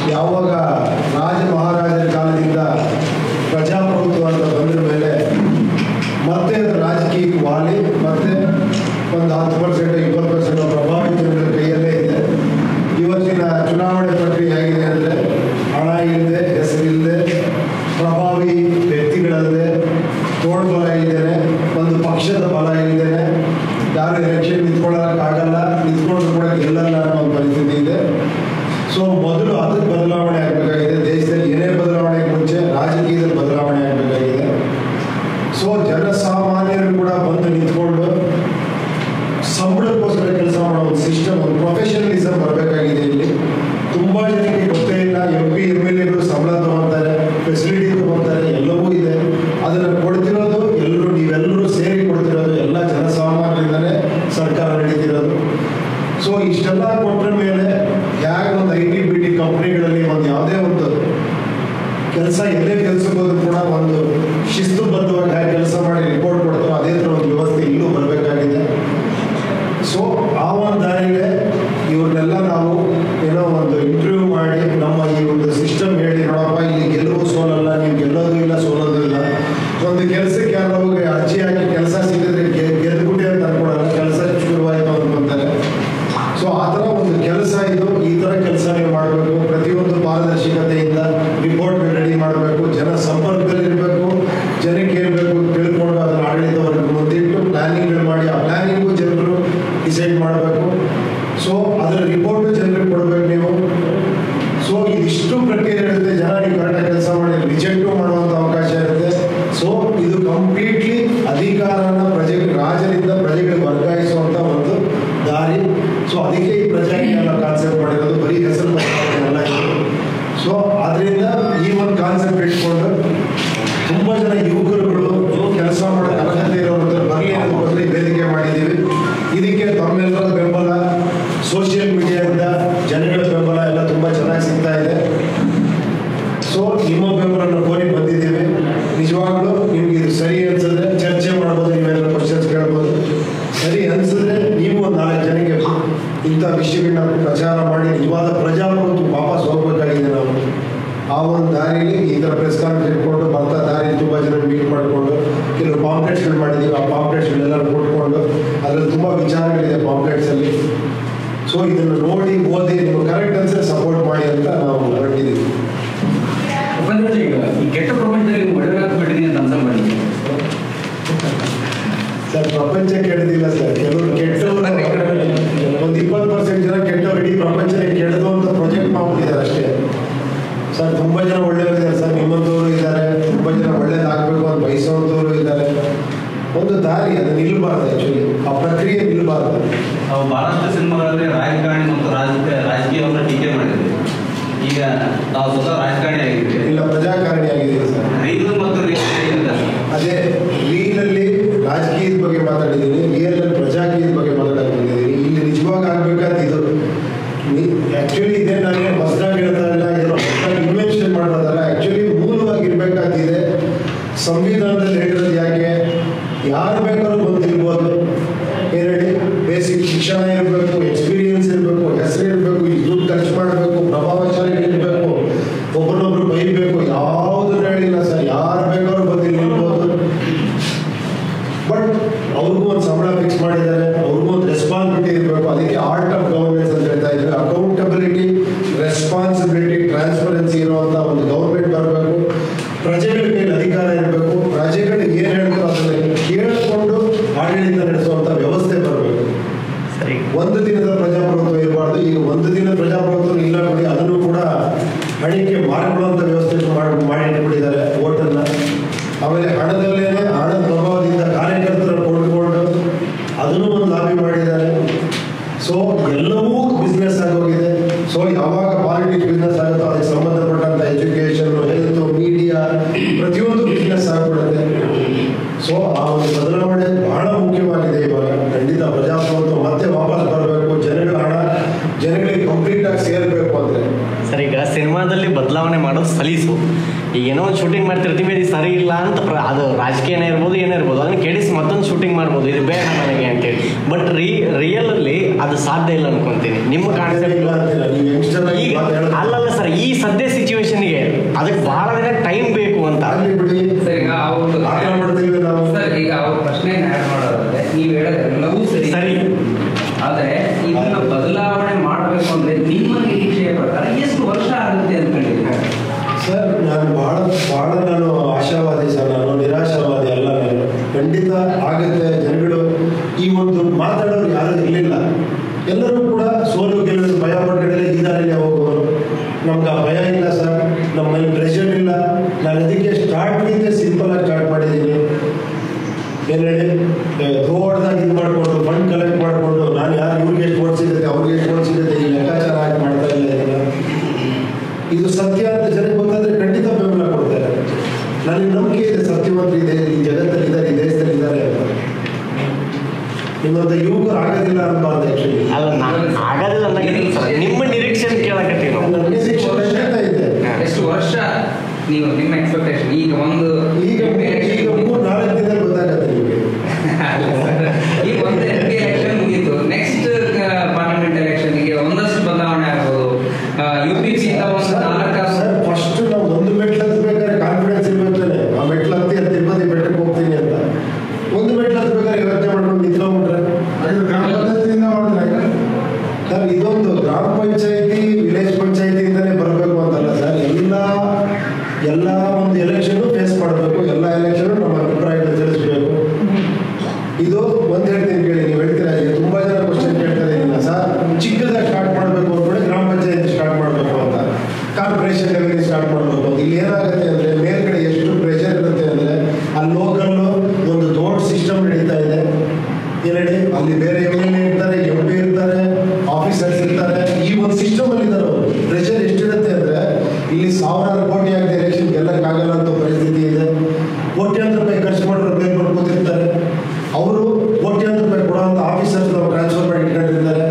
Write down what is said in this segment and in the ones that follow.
ಯಾವಾಗ ರಾಜ ಮಹಾರಾಜರ ಕಾಲದಿಂದ ಪ್ರಜಾಪ್ರಭುತ್ವ ಅಂತ ಬಂದ ಮೇಲೆ ಮತ್ತೆ ಅದು ರಾಜಕೀಯಕ್ಕೆ ವಾಲಿ ಮತ್ತೆ ಒಂದು ಹತ್ತು ಪರ್ಸೆಂಟ್ ಇಪ್ಪತ್ತು ಪರ್ಸೆಂಟ್ ಪ್ರಭಾವಿ ಜನರ ಕೈಯಲ್ಲೇ ಇದೆ ಇವತ್ತಿನ ಚುನಾವಣೆ ಪ್ರಕ್ರಿಯೆ ಹೇಗಿದೆ ಅಂದರೆ ಹಣ ಇಲ್ಲದೆ ಹೆಸರಿಲ್ಲದೆ ಪ್ರಭಾವಿ ವ್ಯಕ್ತಿಗಳಲ್ಲದೆ ತೋಳ್ಬಲ ಇದ್ದೇನೆ ಒಂದು ಪಕ್ಷದ ಬಲ ಇದ್ದೇನೆ ಯಾರು ಎಲೆಕ್ಷನ್ ನಿಂತ್ಕೊಳ್ಳೋಕ್ಕಾಗಲ್ಲ ನಿಂತ್ಕೊಂಡ್ರು ಕೂಡ ಗೆಲ್ಲಲ್ಲ ಅನ್ನೋ ಒಂದು ಪರಿಸ್ಥಿತಿ ಇದೆ ಸೊ ಮೊದಲು ಅದಕ್ಕೆ ಬದಲಾವಣೆ ಆಗಬೇಕಾಗಿದೆ ದೇಶದಲ್ಲಿ ಏನೇ ಬದಲಾವಣೆಗೆ ಮುಂಚೆ ರಾಜಕೀಯದಲ್ಲಿ ಬದಲಾವಣೆ ಆಗಬೇಕಾಗಿದೆ ಸೊ ಜನಸಾಮಾನ್ಯರು ಕೂಡ ಬಂದು ನಿಂತ್ಕೊಂಡು ಸಂಬಳಕ್ಕೋಸ್ಕರ ಕೆಲಸ ಮಾಡೋ ಒಂದು ಸಿಸ್ಟಮ್ ಒಂದು ಪ್ರೊಫೆಷನಲಿಸಮ್ ಬರಬೇಕಾಗಿದೆ ಇಲ್ಲಿ ತುಂಬ ಜನಕ್ಕೆ ಗೊತ್ತೇ ಇಲ್ಲ ಎಂ ಪಿ ಎಮ್ ಎಲ್ ಎಗಳು ಸಂಬಳ ತಗೊಳ್ತಾರೆ ಫೆಸಿಲಿಟಿ ತಗೊಳ್ತಾರೆ ಎಲ್ಲವೂ ಇದೆ ಅದನ್ನು ಕೊಡ್ತಿರೋದು ಎಲ್ಲರೂ ನೀವೆಲ್ಲರೂ ಸೇರಿ ಕೊಡ್ತಿರೋದು ಎಲ್ಲ ಜನಸಾಮಾನ್ಯರಿಂದಲೇ ಸರ್ಕಾರ ನಡೀತಿರೋದು ಸೊ ಇಷ್ಟೆಲ್ಲ ಕೊಟ್ಟರ ಮೇಲೆ ಹೇಗೆ ಒಂದು ಐ ಟಿ ಬಿ ಟಿ ಕಂಪ್ನಿಗಳಲ್ಲಿ ಒಂದು ಯಾವುದೇ ಒಂದು ಕೆಲಸ ಎಲ್ಲೇ ಕೆಲಸಕ್ಕೆ ಹೋದ್ರೂ ಕೂಡ ಒಂದು ಶಿಸ್ತುಬದ್ಧವಾಗಿ ಹೇಗೆ ಕೆಲಸ ಮಾಡಿ ರಿಪೋರ್ಟ್ ಕೊಡ್ತಾರೋ ಅದೇ ಥರ ಒಂದು ವ್ಯವಸ್ಥೆ ಇಲ್ಲೂ ಬರಬೇಕಾಗಿದೆ ಸೊ ಆ ಒಂದು ದಾರಿಗೆ ಇವ್ರನ್ನೆಲ್ಲ ನಾವು ಏನೋ ಒಂದು ಇಂಟರ್ವ್ಯೂ ಮಾಡಿ ನಮ್ಮ ಈ ಒಂದು ಸಿಸ್ಟಮ್ ಹೇಳಿ ನೋಡಪ್ಪ ಇಲ್ಲಿ ಗೆಲುವು ಸೋಲಲ್ಲ ನೀವು ಗೆಲ್ಲೋದು ಇಲ್ಲ ಸೋಲೋದು ಇಲ್ಲ ಒಂದು ಕೆಲಸಕ್ಕೆ ಯಾರೋ ಅರ್ಜಿ ಹಾಕಿ ಕೆಲಸ ಸಿಕ್ಕಿದ್ರೆ ಗೆ- ಗೆದ್ಬಿಟ್ಟೆ ಅಂತ ಅನ್ಕೊಳಲ್ಲ ಕೆಲಸ ಶುರುವಾಯಿತು ಅನ್ಕೊಂತಾರೆ ಸೊ ಆ ಥರ ಒಂದು ಕೆಲಸ ಇದು ಈ ಥರ ಕೆಲಸ ನೀವು ಮಾಡಬೇಕು ಪ್ರತಿಯೊಂದು ಪಾರದರ್ಶಕತೆಯಿಂದ ರಿಪೋರ್ಟ್ ರೆಡಿ ಮಾಡಬೇಕು ಜನ ಸಂಪರ್ಕದಲ್ಲಿರಬೇಕು ಜನಕ್ಕೆ ಇರಬೇಕು ತಿಳ್ಕೊಂಡು ಅದನ್ನು ಆಡಳಿತವರೆಗೂ ಮುಂದಿಟ್ಟು ಪ್ಲಾನಿಂಗ್ಗಳು ಮಾಡಿ ಆ ಪ್ಲಾನಿಂಗು ಜನರು ಡಿಸೈಡ್ ಮಾಡಬೇಕು ಸೊ ಅದರ ರಿಪೋರ್ಟು ಜನರಿಗೆ ಕೊಡಬೇಕು ನೀವು ಸೊ ಇದಿಷ್ಟು ಪ್ರಕ್ರಿಯೆ ಇರುತ್ತೆ ಜನ ನೀವು ಕರೆಕ್ಟಾಗಿ ಕೆಲಸ ಮಾಡಿ ರಿಜೆಕ್ಟು ಮಾಡುವಂಥ ಅವಕಾಶ ಇರುತ್ತೆ ಸೊ ಇದು ಕಂಪ್ಲೀಟ್ಲಿ ಅಧಿಕಾರನ ಪ್ರಜೆಗೆ ರಾಜರಿಂದ ಪ್ರಜೆಗಳಿಗೆ ವರ್ಗಾಯಿಸುವಂಥ ಒಂದು ದಾರಿ ಸೊ ಅದಕ್ಕೆ ಈ ಪ್ರಜಾಜ್ಞಾನ ಕಾನ್ಸೆಪ್ಟ್ ಮಾಡಿರೋದು ಬರೀ ಹೆಸರು ಅಲ್ಲ ಇದು ಸೊ ಅದರಿಂದ ಈ ಒಂದು ಕಾನ್ಸೆಪ್ಟ್ ಇಟ್ಕೊಂಡು ತುಂಬ ಜನ ಯುವಕರುಗಳು ಕೆಲಸ ಮಾಡೋ ಅರ್ಹತೆ ಇರೋರು ಬರಲಿ ಅನ್ನೋದಕ್ಕೋಸ್ಕರ ಈ ವೇದಿಕೆ ಮಾಡಿದ್ದೀವಿ ಇದಕ್ಕೆ ತಮ್ಮೆಲ್ಲರ ಬೆಂಬಲ ಸೋಷಿಯಲ್ ಮೀಡಿಯಾದಿಂದ ಜನಗಳ ಬೆಂಬಲ ಎಲ್ಲ ತುಂಬ ಚೆನ್ನಾಗಿ ಸಿಗ್ತಾ ಇದೆ ಸೊ ನಿಮ್ಮ ಬೆಂಬಲವನ್ನು ಕೋರಿ ಬಂದಿದ್ದೀವಿ ನಿಜವಾಗ್ಲೂ ನಿಮ್ಗೆ ಇದು ಸರಿ ಅನ್ಸಿದ್ರೆ ಚರ್ಚೆ ಮಾಡ್ಬೋದು ನೀವೆಲ್ಲ ಕ್ವಶನ್ಸ್ ಕೇಳ್ಬೋದು ಸರಿ ಅನ್ಸಿದ್ರೆ ನೀವು ಒಂದು ನಾಲ್ಕು ಜನಕ್ಕೆ ಇಂಥ ವಿಷಯಗಳನ್ನ ಪ್ರಚಾರ ಮಾಡಿ ನಿಜವಾದ ಪ್ರಜಾಪ್ರಭುತ್ವ ವಾಪಸ್ ಹೋಗ್ಬೇಕಾಗಿದೆ ನಾವು ಆ ಒಂದು ದಾರಿಲಿ ಈ ಥರ ಪ್ರೆಸ್ ಕಾನ್ಫರೆನ್ಸ್ ಇಟ್ಕೊಂಡು ಬರ್ತಾ ದಾರಿ ತುಂಬ ಜನ ಮೀಟ್ ಮಾಡಿಕೊಂಡು ಕೆಲವು ಪಾಂಪ್ಲೆಟ್ಸ್ಗಳು ಮಾಡಿದ್ದೀವಿ ಆ ಪಾಂಪ್ಲೆಟ್ಸ್ಗಳೆಲ್ಲ ಕೊಟ್ಕೊಂಡು ಅದರಲ್ಲಿ ತುಂಬ ವಿಚಾರಗಳಿದೆ ಪಾಂಪ್ಲೆಟ್ಸಲ್ಲಿ ಸೊ ಇದನ್ನು ನೋಡಿ ಓದಿ ನೀವು ಕರೆಕ್ಟ್ ಅನ್ಸರೆ ಸಪೋರ್ಟ್ ಮಾಡಿ ಅಂತ ನಾವು ಹೊರಟಿದ್ದೀವಿ ಉಪೇಂದ್ರ ಈಗ ಈ ಕೆಟ್ಟ ಪ್ರಪಂಚದಲ್ಲಿ ಒಳ್ಳೆದಾಗ್ಬಿಟ್ಟಿದೆ ಅಂತ ಅನ್ಸಂಬಡಿ ಸರ್ ಪ್ರಪಂಚ ಕೆಡದಿಲ್ಲ ಸರ್ ಕೆಲವರು ಕೆಟ್ಟವರು ಒಂದು ಇಪ್ಪತ್ತು ಪರ್ಸೆಂಟ್ ಜನ ಕೆಟ್ಟವರು ಇಡೀ ಪ್ರಪಂಚನೇ ಕೆಡದು ಅಂತ ಪ್ರೊಜೆಕ್ಟ್ ಮಾಡ್ಬಿಟ್ಟಿದ್ದಾರೆ ಅಷ್ಟೇ ಸರ್ ತುಂಬ ಜನ ಒಳ್ಳೆಯವರಿದ್ದಾರೆ ಸರ್ ನಿಮ್ಮಂಥವ್ರು ಇದ್ದಾರೆ ತುಂಬ ಜನ ಒಳ್ಳೇದಾಗಬೇಕು ಅಂತ ಬಯಸುವಂಥವ್ರು ಇದ್ದಾರೆ ಒಂದು ದಾರಿ ಅದು ನಿಲ್ಬಾರ್ದು ಆ್ಯಕ್ಚುಲಿ ಆ ಪ್ರಕ್ರಿಯೆ ನಿಲ್ಬಾರ್ದು ನಾವು ಬಹಳಷ್ಟು ಸಿನಿಮಾಗಳಲ್ಲಿ ರಾಜಕಾರಣಿ ಮತ್ತು ರಾಜಕೀಯ ರಾಜಕೀಯವನ್ನು ಟೀಕೆ ಮಾಡಿದ್ವಿ ಈಗ ನಾವು ಸ್ವತಃ ರಾಜಕಾರಣಿ ಆಗಿದ್ವಿ ಇಲ್ಲ ಪ್ರಜಾಕಾರಣಿ ಆಗಿದೆ ಸರ್ ರೈಲು ಮತ್ತು ರಿಯಾಲಿಟಿ ಅಂತ ಅದೇ ರೀಲಲ್ಲಿ ರಾಜಕೀಯದ ಬಗ್ಗೆ ಮಾತಾಡಿದ್ದೀನಿ ರಿಯಲಲ್ಲಿ ಪ್ರಜಾಕೀಯದ ಬಗ್ಗೆ ಮಾತಾಡಕ್ಕೆ ಬಂದಿದ್ದೀನಿ ಇಲ್ಲಿ ನಿಜವಾಗಿ ಆಗ್ಬೇಕಾದ ಇದು ಆ್ಯಕ್ಚುಲಿ ಇದೇ ನಾನು ಹೊಸದಾಗಿ ಹೇಳ್ತಾ ಇಲ್ಲ ಏನೋ ಹೊಸದಾಗಿ ಇನ್ವೆನ್ಷನ್ ಮಾಡೋದಲ್ಲ ಆ್ಯಕ್ಚುಲಿ ಮೂಲವಾಗಿರ್ಬೇಕಾದಿದೆ ಸಂವಿಧಾನದಲ್ಲಿ ಹೇಳಿರೋದು ಯಾಕೆ ಯಾರು ಬೇಕಾದ್ರೂ ಬಂದು ನಿಲ್ಬೋದು ಏನು ಹೇಳಿ ಬೇಸಿಕ್ ಶಿಕ್ಷಣ ಇರಬೇಕು ಎಕ್ಸ್ಪೀರಿಯನ್ಸ್ ಇರಬೇಕು ಹೆಸರು ಇರಬೇಕು ಈ ದುಡ್ಡು ಖರ್ಚು ಮಾಡಬೇಕು ಪ್ರಭಾವಶಾಲಿ ಇರಬೇಕು ಒಬ್ಬರನ್ನೊಬ್ರು ಬೈಬೇಕು ಯಾವುದನ್ನು ಹೇಳಿಲ್ಲ ಸರ್ ಯಾರು ಬೇಕಾದ್ರೂ ಬಂದು ಇಲ್ಲಿ ನಿಲ್ಬೋದು ಬಟ್ ಅವ್ರಿಗೂ ಒಂದು ಸಂಬಳ ಫಿಕ್ಸ್ ಮಾಡಿದ್ದಾರೆ ಅವ್ರಿಗೂ ಒಂದು ರೆಸ್ಪಾನ್ಸಿಬಿಲಿಟಿ ಇರಬೇಕು ಅದಕ್ಕೆ ಆರ್ಟ್ ಆಫ್ ಗವರ್ನೆನ್ಸ್ ಅಂತ ಹೇಳ್ತಾ ಇದ್ದಾರೆ ಅಕೌಂಟಬಿಲಿಟಿ ರೆಸ್ಪಾನ್ಸಿಬಿಲಿಟಿ ಟ್ರಾನ್ಸ್ಪರೆನ್ಸಿ ಇರುವಂಥ ಒಂದು ಗೌರ್ಮೆಂಟ್ ಬರಬೇಕು ಪ್ರಜೆಗಳ ಕೈಲಿ ಅಧಿಕಾರ ಇರಬೇಕು ಪ್ರಜೆಗಳು ಏನು ಹೇಳ್ತಾರೋ ಅದನ್ನು ಕೇಳಿಕೊಂಡು ಆಡಳಿತ ನಡೆಸುವಂಥ ವ್ಯವಸ್ಥೆ ಬರಬೇಕು ಸರಿ ಒಂದು ದಿನದ ಪ್ರಜಾಪ್ರಭುತ್ವ ಇರಬಾರ್ದು ಈಗ ಒಂದು ದಿನ ಪ್ರಜಾಪ್ರಭುತ್ವ ಇಲ್ಲ ನೋಡಿ ಅದನ್ನು ಕೂಡ ಹಣಿಕೆ ಮಾರ್ಕೊಳ್ಳುವಂಥ ವ್ಯವಸ್ಥೆ ಮಾಡಿ ಮಾಡಿ ಇಟ್ಬಿಟ್ಟಿದ್ದಾರೆ ಓಟನ್ನ ಆಮೇಲೆ ಹಣದಲ್ಲೇನೆ ಹಣದ ಪ್ರಭಾವದಿಂದ ಕಾರ್ಯಕರ್ತರ ಕೊಂಡುಕೊಂಡು ಅದನ್ನು ಒಂದು ಲಾಬಿ ಮಾಡಿದ್ದಾರೆ ಸೊ ಎಲ್ಲವೂ ಬಿಸ್ನೆಸ್ ಆಗೋಗಿದೆ ಸೊ ಯಾವಾಗ ಪಾಲಿಟಿಕ್ಸ್ ಬಿಸ್ನೆಸ್ ಆಗುತ್ತೋ ಅದಕ್ಕೆ ಸಂಬಂಧಪಟ್ಟಂಥ ಎಜುಕೇಷನ್ ಹೆಲ್ತ್ ಮೀಡಿಯಾ ಪ್ರತಿಯೊಂದು ಬಿಸ್ನೆಸ್ ಆಗ್ಬಿಡುತ್ತೆ ಸೊ ಆ ಒಂದು ಬದಲಾವಣೆ ಬಹಳ ಮುಖ್ಯವಾಗಿದೆ ಇವಾಗ ಖಂಡಿತ ಪ್ರಜಾಪ್ರಭುತ್ವ ಮತ್ತೆ ವಾಪಸ್ ಬರಬೇಕು ಜನಗಳ ಹಣ ಜನಗಳಿಗೆ ಕಂಪ್ಲೀಟ್ ಆಗಿ ಸೇರಬೇಕು ಅಂದ್ರೆ ಸರ್ ಈಗ ಸಿನಿಮಾದಲ್ಲಿ ಬದಲಾವಣೆ ಮಾಡೋದು ಸಲೀಸು ಈಗ ಏನೋ ಒಂದು ಶೂಟಿಂಗ್ ಮಾಡ್ತಿರ್ತೀವಿ ಇದು ಸರಿ ಇಲ್ಲ ಅಂತ ಪ್ರ ಅದು ರಾಜಕೀಯನೇ ಇರ್ಬೋದು ಏನೇ ಇರ್ಬೋದು ಅದನ್ನ ಕೆಡಿಸಿ ಮತ್ತೊಂದು ಶೂಟಿಂಗ್ ಮಾಡ್ಬೋದು ಇದು ಬೇಡ ನನಗೆ ಅಂತೇಳಿ ಬಟ್ ರೀ ರಿಯಲ್ ಅಲ್ಲಿ ಅದು ಸಾಧ್ಯ ಇಲ್ಲ ಅನ್ಕೊಂತೀನಿ ನಿಮ್ಮ ಕಾನ್ಸೆಪ್ಟ್ ಇಲ್ಲ ಅಂತೀರ ನೀವು ಯಂಗ್ಸ್ಟರ್ ಆಗಿ ಈಗ ಮಾತಾಡೋದು- ಅಲ್ಲಲ್ಲ ಸರ್ ಈ ವರ್ಷ ಆಗುತ್ತೆ ಅನ್ಕೊಂಡಿದ್ದೀನಿ ಸರ್ ನಾನು ಭಾಳ ಭಾಳ ನಾನು ಆಶಾವಾದಿ ಸರ್ ನಾನು ನಿರಾಶಾವಾದಿ ಅಲ್ಲ ನಾನು ಖಂಡಿತ ಆಗುತ್ತೆ ಜನಗಳು ಈ ಒಂದು ಮಾತಾಡೋರು ಯಾರು ಇರಲಿಲ್ಲ ಎಲ್ಲರೂ ಕೂಡ ಸೋಲು ಗೆಲ್ಲುವುದು ಭಯ ಪಡ್ಕೊಂಡ್ರೆ ಈ ದಾರಿಯಲ್ಲಿ ಹೋಗೋರು ನಮ್ಗೆ ಆ ಭಯ ಇಲ್ಲ ಸರ್ ನಮ್ಮಲ್ಲಿ ಪ್ರೆಷರ್ ಇಲ್ಲ ನಾನು ಅದಕ್ಕೆ ಸ್ಟಾರ್ಟ್ಗಿಂತ ಸಿಂಪಲ್ ಆಗಿ ಸ್ಟಾರ್ಟ್ ಮಾಡಿದ್ದೀನಿ ಏನು ಹೇಳಿ ರೋಡ್ದಾಗ ಇದು ಮಾಡಿಕೊಂಡು ಫಂಡ್ ಕಲೆಕ್ಟ್ ಮಾಡಿಕೊಂಡು ನಾನು ಯಾರು ಇವ್ರಿಗೆ ಎಷ್ಟು ಓಟ್ ಸಿಗುತ್ತೆ ಅವ್ರಿಗೆ ಎಷ್ಟು ಓಟ್ ಸಿಗುತ್ತೆ ಈ ಲೆಕ್ಕಾಚಾರ ಹಾಕಿ ಮಾಡ್ತಾ ಇಲ್ಲ ಇದನ್ನ ಇದು ಸತ್ಯ ಅಂತ ಜನಕ್ಕೆ ಗೊತ್ತಾದ್ರೆ ಖಂಡಿತ ಬೆಂಬಲ ಕೊಡ್ತಾರೆ ನನಗೆ ನಂಬಿಕೆ ಇದೆ ಸತ್ಯವಂತರು ಇದೆ ಈ ಜಗತ್ತಲ್ಲಿ ಇದ್ದಾರೆ ಈ ದೇಶದಲ್ಲಿ ಇದ್ದಾರೆ ಅಂತ ನಿಮ್ಮಂತ ಯುವಕರು ಆಗೋದಿಲ್ಲ ಅನ್ಬಾರ್ದು ಆ್ಯಕ್ಚುಲಿ ಅಲ್ಲ ನಾನು ಆಗೋದಿಲ್ಲ ಅನ್ನೋಕ್ಕಿಂತ ಸರ್ ನಿಮ್ಮ ನಿರೀಕ್ಷೆ ಕೇಳಕತ್ತೀವಿ ನಾವು ನನಗೆ ಶಿಕ್ಷಣ ಖಂಡಿತ ಇದೆ ಎಷ್ಟು ವರ್ಷ ನೀವು ನಿಮ್ಮ ಎಕ್ಸ್ಪೆಕ್ಟೇಷನ್ ಈಗ ಒಂದು ಈಗ ಈಗ ಮೂರು ನಾಲ್ಕು ದಿನದಲ್ಲಿ ಗೊತ್ತಾಗತ್ತೆ ನಿಮಗೆ ಅಲ್ಲ ಸರ್. ಈಗ ಒಂದು ಎಂ ಪಿ ಎಲೆಕ್ಷನ್ ಮುಗೀತು ನೆಕ್ಸ್ಟ್ ಪಾರ್ಲಿಮೆಂಟ್ ಎಲೆಕ್ಷನ್ಗೆ ಒಂದಷ್ಟು ಬದಲಾವಣೆ ಆಗ್ಬೋದು ಯು ಪಿ ಸಿ ಒಂದು ನಾಲ್ಕಾರು ಸರ್ ಫಸ್ಟ್ ನಾವು ಒಂದು ಮೆಟ್ಲು ಹತ್ಬೇಕಾದ್ರೆ ಕಾನ್ಫಿಡೆನ್ಸ್ ಇರ್ಬೇಕಾದ್ರೆ ಆ ಮೆಟ್ಲು ಹತ್ತಿ ಅಲ್ಲಿ ತಿರುಪತಿ ಬೆಟ್ಟಕ್ಕೆ ಹೋಗ್ತೀನಿ ಅಂತ ಒಂದು ಮೆಟ್ಲು ಹತ್ಬೇಕಾದ್ರೆ ಯೋಚನೆ ಮಾಡ್ಕೊಂಡು ನಿಂತ್ಕೊಂಡ್ಬಿಟ್ರೆ ಅದು ಗ್ರಾಮ ಪಂಚಾಯತಿಯಿಂದ ಮಾಡಿದ್ರೆ ಸರ್ ಇದೊಂದು ಗ್ರಾಮ ಪಂಚಾಯತಿ ವಿಲೇಜ್ ಪಂಚಾಯತಿಯಿಂದನೇ ಬರಬೇಕು ಅಂತಲ್ಲ ಸರ್ ಎಲ್ಲ ಎಲ್ಲ ಒಂದು ಎಲೆಕ್ಷನ್ ಫೇಸ್ ಮಾಡಬೇಕು ಎಲ್ಲ ಎಲೆಕ್ಷನ್ ನಮ್ಮ ಅಭಿಪ್ರಾಯಗಳು ತಿಳಿಸ್ಬೇಕು ಇದು ಒಂದು ಹೇಳ್ತೀನಿ ಕೇಳಿ ನೀವು ಹೇಳ್ತೀರಾ ಈಗ ತುಂಬಾ ಜನ ಕ್ವಶನ್ ಕೇಳ್ತಾರೆ ಇಲ್ಲ ಸರ್ ಚಿಕ್ಕದಾಗಿ ಸ್ಟಾರ್ಟ್ ಮಾಡಬೇಕು ಅಂದ್ಬಿಟ್ಟು ಗ್ರಾಮ ಪಂಚಾಯತಿ ಸ್ಟಾರ್ಟ್ ಮಾಡಬೇಕು ಅಂತ ಕಾರ್ಪೊರೇಷನ್ ಲೆವೆಲ್ ಸ್ಟಾರ್ಟ್ ಮಾಡಬೇಕು ಅಂತ ಇಲ್ಲಿ ಏನಾಗುತ್ತೆ ಅಂದ್ರೆ ಮೇಲ್ಗಡೆ ಎಷ್ಟು ಪ್ರೆಷರ್ ಇರುತ್ತೆ ಅಂದ್ರೆ ಅಲ್ಲಿ ಲೋಕಲ್ ಒಂದು ದೊಡ್ಡ ಸಿಸ್ಟಮ್ ನಡೀತಾ ಇದೆ ಏನೇಳಿ ಅಲ್ಲಿ ಬೇರೆ ಎಮ್ ಎಲ್ ಎ ಇರ್ತಾರೆ ಎಂ ಪಿ ಇರ್ತಾರೆ ಆಫೀಸರ್ಸ್ ಇರ್ತಾರೆ ಈ ಒಂದು ಸಿಸ್ಟಮ್ ಅಲ್ಲಿ ಇದ್ದಾರೆ ಅವರು ಪ್ರೆಷರ್ ಎಷ್ಟಿರುತ್ತೆ ಅಂದ್ರೆ ಇಲ್ಲಿ ಸಾವಿರಾರು ಕೋಟಿ ಆಗದೆ ಎಲೆಕ್ಷನ್ ಗೆಲ್ಲಕ್ಕಾಗಲ್ಲ ಅಂತ ಪರಿಸ್ಥಿತಿ ಇದೆ ಕೋಟ್ಯಾಂತರ ರೂಪಾಯಿ ಖರ್ಚು ಮಾಡೋರು ಮೇಲ್ಕೊಂಡು ಕೂತಿರ್ತಾರೆ ಅವರು ಕೋಟ್ಯಾಂತರ ರೂಪಾಯಿ ಕೊಡುವಂತ ಆಫೀಸರ್ಸ್ ನಾವು ಟ್ರಾನ್ಸ್ಫರ್ ಮಾಡಿ ಇಟ್ಕೊಂಡಿರ್ತಾರೆ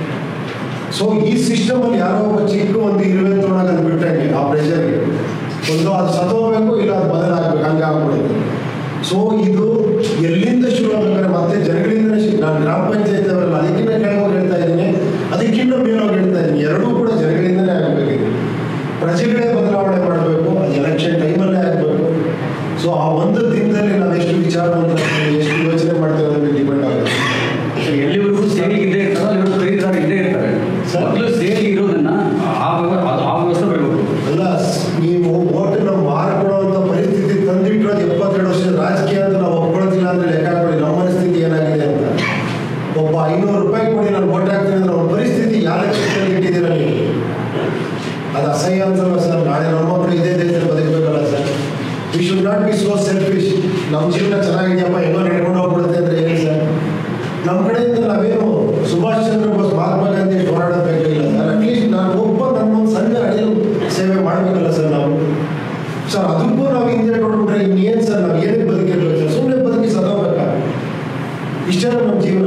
ಸೊ ಈ ಸಿಸ್ಟಮ್ ಅಲ್ಲಿ ಯಾರೋ ಒಬ್ಬ ಚಿಕ್ಕ ಒಂದು ಇರುವೆ ತೊಗೊಳಕ್ ಅದು ಬಿಟ್ಟಂಗೆ ಆ ಪ್ರೆಷರ್ಗೆ ಒಂದು ಅದು ಸತ್ತೋಗ್ಬೇಕು ಇಲ್ಲ ಅದು ಬದಲಾಗಬೇಕು ಹಂಗೆ ಆಗ್ಬಿಡುತ್ತೆ ಸೊ ಇದು ಎಲ್ಲಿಂದ ಶುರು ಆಗ್ಬೇಕಾದ್ರೆ ಮತ್ತೆ ಜನಗಳಿಂದನೇ ಶುರು ನಾನು ಗ್ರಾಮ ಪಂಚಾಯತ್ ಅವರಲ್ಲ ಅದಕ್ಕಿಂತ ಕೆಳಗೋಗಿ ಹೇಳ್ತಾ ಇದ್ದೀನಿ ಅದಕ್ಕಿಂತ ಮೇಲೋಗಿ ಹೇಳ್ತಾ ಇದ್ದೀನಿ ಎರಡೂ ಕೂಡ ಜನಗಳಿಂದನೇ ಆಗಬೇಕಿದೆ ಪ್ರಜೆಗಳೇ ಬದಲಾವಣೆ ಮಾಡಬೇಕು ಅದು ಎಲೆಕ್ಷನ್ ಟೈಮಲ್ಲೇ ಆಗಬೇಕು ಸೊ ಆ ಒಂದು ದಿನದಲ್ಲಿ ನಾವು ಎಷ್ಟು ವಿಚಾರ ಎಷ್ಟು ಯೋಚನೆ ಮಾಡ್ತೇವೆ ಅನ್ನೋದು ಡಿಪೆಂಡ್ ಆಗುತ್ತೆ ಎಲ್ಲಿವರೆಗೂ ಸೇರಿ ಇದ್ದೇ ಇರ್ತಾರೋ ಅಲ್ಲಿವರೆಗೂ ಖರೀದಿದಾರ ಇದ್ದೇ ಇರ್ತಾರೆ ಸರ್. ಮೊದಲು ಸೇರಿ ಇರೋದನ್ನ ಆ ವ್ಯವ- ಅದು ಆ ವ್ಯವಸ್ಥೆ ಬರಬೇಕು ಅಲ್ಲ ಸ್- ನೀವು ಓಟನ್ನ ಮಾರ್ಕೊಳ್ಳುವಂತ ಪರಿಸ್ಥಿತಿ ತಂದಿಟ್ಟಿರೋದು ಎಪ್ಪತ್ತೆರಡು ವರ್ಷದ ರಾಜಕೀಯ ಅಂತ ನಾವು ಒಪ್ಕೊಳ್ಳೋದಿಲ್ಲ ಅಂದ್ರೆ ಲೆಕ್ಕ ಹಾಕೊಳ್ಳಿ ನಮ್ಮ ಪರಿಸ್ಥಿತಿ ಏನಾಗಿದೆ ಅಂತ ಒಬ್ಬ ಐನೂರು ರೂಪಾಯಿ ಕೊಡಿ ನಾನು ಓಟ್ ಹಾಕ್ತೀನಿ ಅಂದ್ರೆ ಅವ್ರ ಪರಿಸ್ಥಿತಿ ಯಾವ ಲಕ್ಷದಲ್ಲಿ ಇಟ್ಟಿದ್ದೀರ ನೀವು ಅದು ಅಸಹ್ಯ ಅನ್ಸಲ್ಲ ಸರ್ ನಾಳೆ ನಮ್ಮ ಮಕ್ಕಳು ಇದೇ ದೇಶದಲ್ಲಿ ಬದುಕಬೇಕಲ್ಲ sir we should not be so selfish ನಮ್ಮ ಜೀವನ ಚೆನ್ನಾಗಿದೆಯಪ್ಪ ಏನೋ ನಡ್ಕೊಂಡು ಹೋಗ್ಬಿಡುತ್ತೆ ಅಂದ್ರೆ ಹೇಳಿ ಸರ್ ನಮ್ಮ ಕಡೆಯಿಂದ ನಾವೇನು ಸುಭಾಷ್ ಚಂದ್ರ ಬೋಸ್ ಮಹಾತ್ಮ ಗಾಂಧಿ ಅಷ್ಟು ಹೋರಾಡೋದು ಬೇಕಾಗಿಲ್ಲ ಸರ್ ಅಟ್ಲೀಸ್ಟ್ ನಾನು ಒಬ್ಬ ನನ್ನ ಒಂದು ಸಣ್ಣ ಅಡಿಲು ಸೇವೆ ಮಾಡಬೇಕಲ್ಲ ಸರ್ ನಾವು ಸರ್ ಅದಕ್ಕೂ ನಾವು ಹಿಂದೆ ನೋಡ್ಬಿಟ್ರೆ ಇನ್ನೇನು ಸರ್ ನಾವು ಏನಕ್ಕೆ ಬದುಕಿರ್ಬೇಕು ಸರ್ ಸುಮ್ಮನೆ ಬದುಕಿ ಸದೋಬೇಕಾ ಇಷ್ಟೇ ನಮ್ಮ ಜೀವನ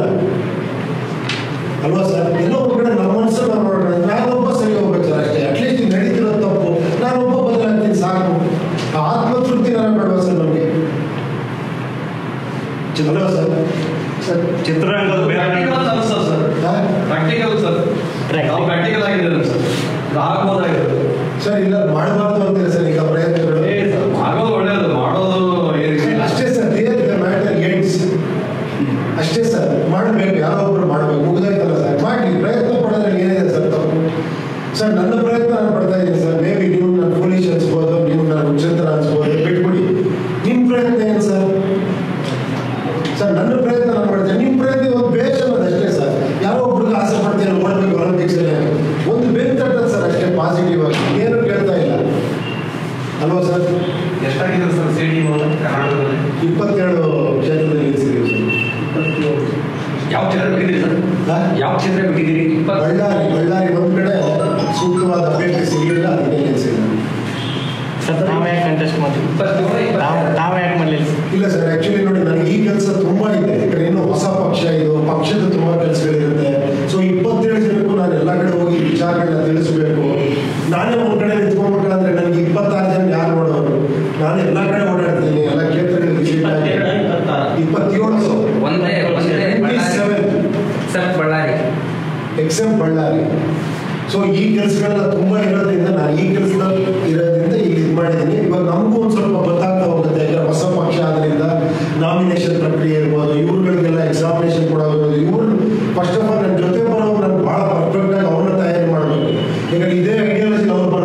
ಅಲ್ವಾ ಸರ್ ಎಲ್ಲೋ ಒಂದು ಕಡೆ ನಮ್ಮ ಮನಸ್ಸನ್ನು ನಾವು ನೋಡೋಣ ನಾನೊಬ್ಬ ಸರಿ ಹೋಗ್ಬೇಕು ಸರ್ ಅಷ್ಟೇ ಅಟ್ಲೀಸ್ಟ್ ನಡೀತಿರೋ ತಪ್ಪು ನಾನೊಬ್ಬ ಬದಲಾಗ್ತೀನಿ ಸಾಕು ಆ ಆತ್ಮತೃಪ್ತಿ ನಾನು ಬೇಡವಾ ಸರ್ ನಮಗೆ ಅಲ್ವಾ ಸರ್ ಸರ್ ಚಿತ್ರರಂಗದ ಪ್ರಾಕ್ಟಿಕಲ್ ಅನ್ಸ್ತದೆ ಸರ್ ಹಾ? ಪ್ರಾಕ್ಟಿಕಲ್ ಸರ್ ನಾವು ಪ್ರಾಕ್ಟಿಕಲ್ ಆಗಿದೆ ಸರ್ ಇದು ಆಗ್ಬೋದಾಗಿರೋದು ಸರ್ ಇಲ್ಲ ಮಾಡಬಾರ್ದು ಅಂತೀರಾ ಸರ್ ಈಗ ಪ್ರಯತ್ನಗಳು ಏ ಸರ್ ಆಗೋದು ಒಳ್ಳೇದು ಮಾಡೋದು ಏನಿಲ್ಲ ಅಷ್ಟೇ sir there the matter ends ಅಷ್ಟೇ ಸರ್ ಮಾಡಬೇಕು ಯಾರೋ ಒಬ್ರು ಮಾಡಬೇಕು ಮುಗ್ದಾಯ್ತಲ್ಲ ಸರ್ ಮಾಡಿ ಪ್ರಯತ್ನ ಪಡೋದ್ರಲ್ಲಿ ಏನಿದೆ ಸರ್ ತಪ್ಪು ಸರ್ ನನ್ನ ಪ್ರಯತ್ನ ನಾನು ಪಡ್ತಾ ಇದ್ದೀನಿ ಸರ್ ಮೇ ಬಿ ನೀವು ನಾನು ಪೊಲೀಸ್ ಅನ್ಸ್ಬೋದು ನೀವು ನಾನು ಉಚ್ಚಂತರ ಅನ್ಸ್ಬೋದು ಬಿಟ್ಬಿಡಿ ನಿಮ್ಮ ಪ್ರಯತ್ನ ಏನು ಸರ್ ಸರ್ ನನ್ನ ಪ್ರಯತ್ನ ನಾನು ಮಾಡ್ತೇನೆ ನಿಮ್ಮ ಪ್ರಯತ್ನ ಒಂದು ಬೇಸ್ ಅನ್ನೋದು ಅಷ್ಟೇ ಸರ್ ಯಾರೋ ಒಬ್ರಿಗೆ ಆಸೆ ಪಡ್ತೀನಿ ನೋಡ್ಬೇಕು ಒಲಿಂಪಿಕ್ಸ್ ಒಂದು ಬೇರೆ ತಟ್ಟದ ಸರ್ ಅಷ್ಟೇ ಪಾಸಿಟಿವ್ ಆಗಿ ಏನು ಕೇಳ್ತಾ ಇಲ್ಲ ಅಲ್ವಾ ಸರ್ ಎಷ್ಟಾಗಿದೆ ಸರ್ ಸಿ ಡಿ ಕರ್ನಾಟಕದಲ್ಲಿ ಇಪ್ಪತ್ತೇಳು ಕ್ಷೇತ್ರದಲ್ಲಿ ನಿಲ್ಲಿಸಿದ್ದೀವಿ ಸರ್ ಯಾವ ಕ್ಷೇತ್ರ ಬಿಟ್ಟಿದ್ದೀರಿ ಸರ್ ಹಾ? ಯಾವ ಕ್ಷೇತ್ರ ಬಿಟ್ಟಿದ್ದೀರಿ ಇಪ್ಪತ್ತು ಬಳ್ಳಾರಿ ಬಳ್ಳಾರಿ ಒಂದ್ ಕಡೆ ಸೂಕ್ತವಾದ ಅಭ್ಯರ್ಥಿ ಸಿಗಲಿಲ್ಲ ಅದನ್ನೇ ನಿಲ್ಲಿಸಿದ್ದಾರೆ ಸರ್ ನಾವೇ ಯಾಕೆ ಕಂಟೆಸ್ಟ್ ಮಾಡ್ತೀವಿ ಇಪ್ಪತ್ತೇಳು ನಾವು ಇಪ್ಪತ್ತೆರಡು ನಾವೇ ಯಾಕೆ ಮಾಡಲಿಲ್ಲ ಇಲ್ಲ ಸರ್ ಆಕ್ಚುಲಿ ನೋಡಿ ನನಗೆ ಈ ಕೆಲಸ ತುಂಬಾ ಇದೆ ಯಾಕಂದ್ರೆ ಇನ್ನು ಹೊಸ ಪಕ್ಷ ಇದು ಪಕ್ಷದ ತುಂಬಾ ಕೆಲಸಗಳಿರುತ್ತೆ ಸೊ ಇಪ್ಪತ್ತೇಳು ಜನಕ್ಕೂ ನಾನು ಎಲ್ಲ ಕಡೆ ಹೋಗಿ ವಿಚಾರಗಳನ್ನ ತಿಳಿಸ್ಬೇಕು ನಾನೇ ಒಂದ್ ಕಡೆ ನಿಂತ್ಕೊಂಡ್ಬಿಟ್ಟಾದ್ರೆ ನನಗೆ ಇಪ್ಪತ್ತಾರು ಜನ ಯಾರು ನೋಡೋರು ನಾನು ಎಲ್ಲ ಕಡೆ ಓಡಾಡ್ತೀನಿ ಎಲ್ಲ ಕ್ಷೇತ್ರಗಳಿಗೆ ವಿಸಿಟ್ ಆಗಿ ಇಪ್ಪತ್ತೇಳು ಒಂದೇ ಒಂದೇ Bellary seven sir Bellary except Bellary so ಈ ಕೆಲಸಗಳೆಲ್ಲ ತುಂಬಾ ಇರೋದ್ರಿಂದ ನಾನು ಈ ಕೆಲಸದಲ್ಲಿ ಇರೋದ್ರಿಂದ ಇಲ್ಲಿ ಇದು ಮಾಡಿದ್ದೀನಿ ಇವಾಗ ನಮಗೂ ಒಂದು ಸ್ವಲ್ಪ ಗೊತ್ತಾಗ್ತಾ ಹೋಗುತ್ತೆ ಯಾಕಂದ್ರೆ ಹೊಸ ಪಕ್ಷ ಆದ್ರಿಂದ ನಾಮಿನೇಷನ್ ಪ್ರಕ್ರಿಯೆ ಇರ್ಬೋದು ಇವ್ರುಗಳಿಗೆಲ್ಲ ಎಕ್ಸಾಮಿನೇಷನ್ ಕೊಡೋದು ಇವ್ರು ಫಸ್ಟ್ ಆಫ್ ಆಲ್ ನನ್ನ ಜೊತೆ ಬರೋರು ನಾನು ಭಾಳ ಪರ್ಫೆಕ್ಟ್ ಆಗಿ ಅವ್ರನ್ನ ತಯಾರಿ ಮಾಡಬೇಕು ಯಾಕಂದ್ರೆ ಇದೇ ಐಡಿಯಾಲಜಿ ಅವ್ರು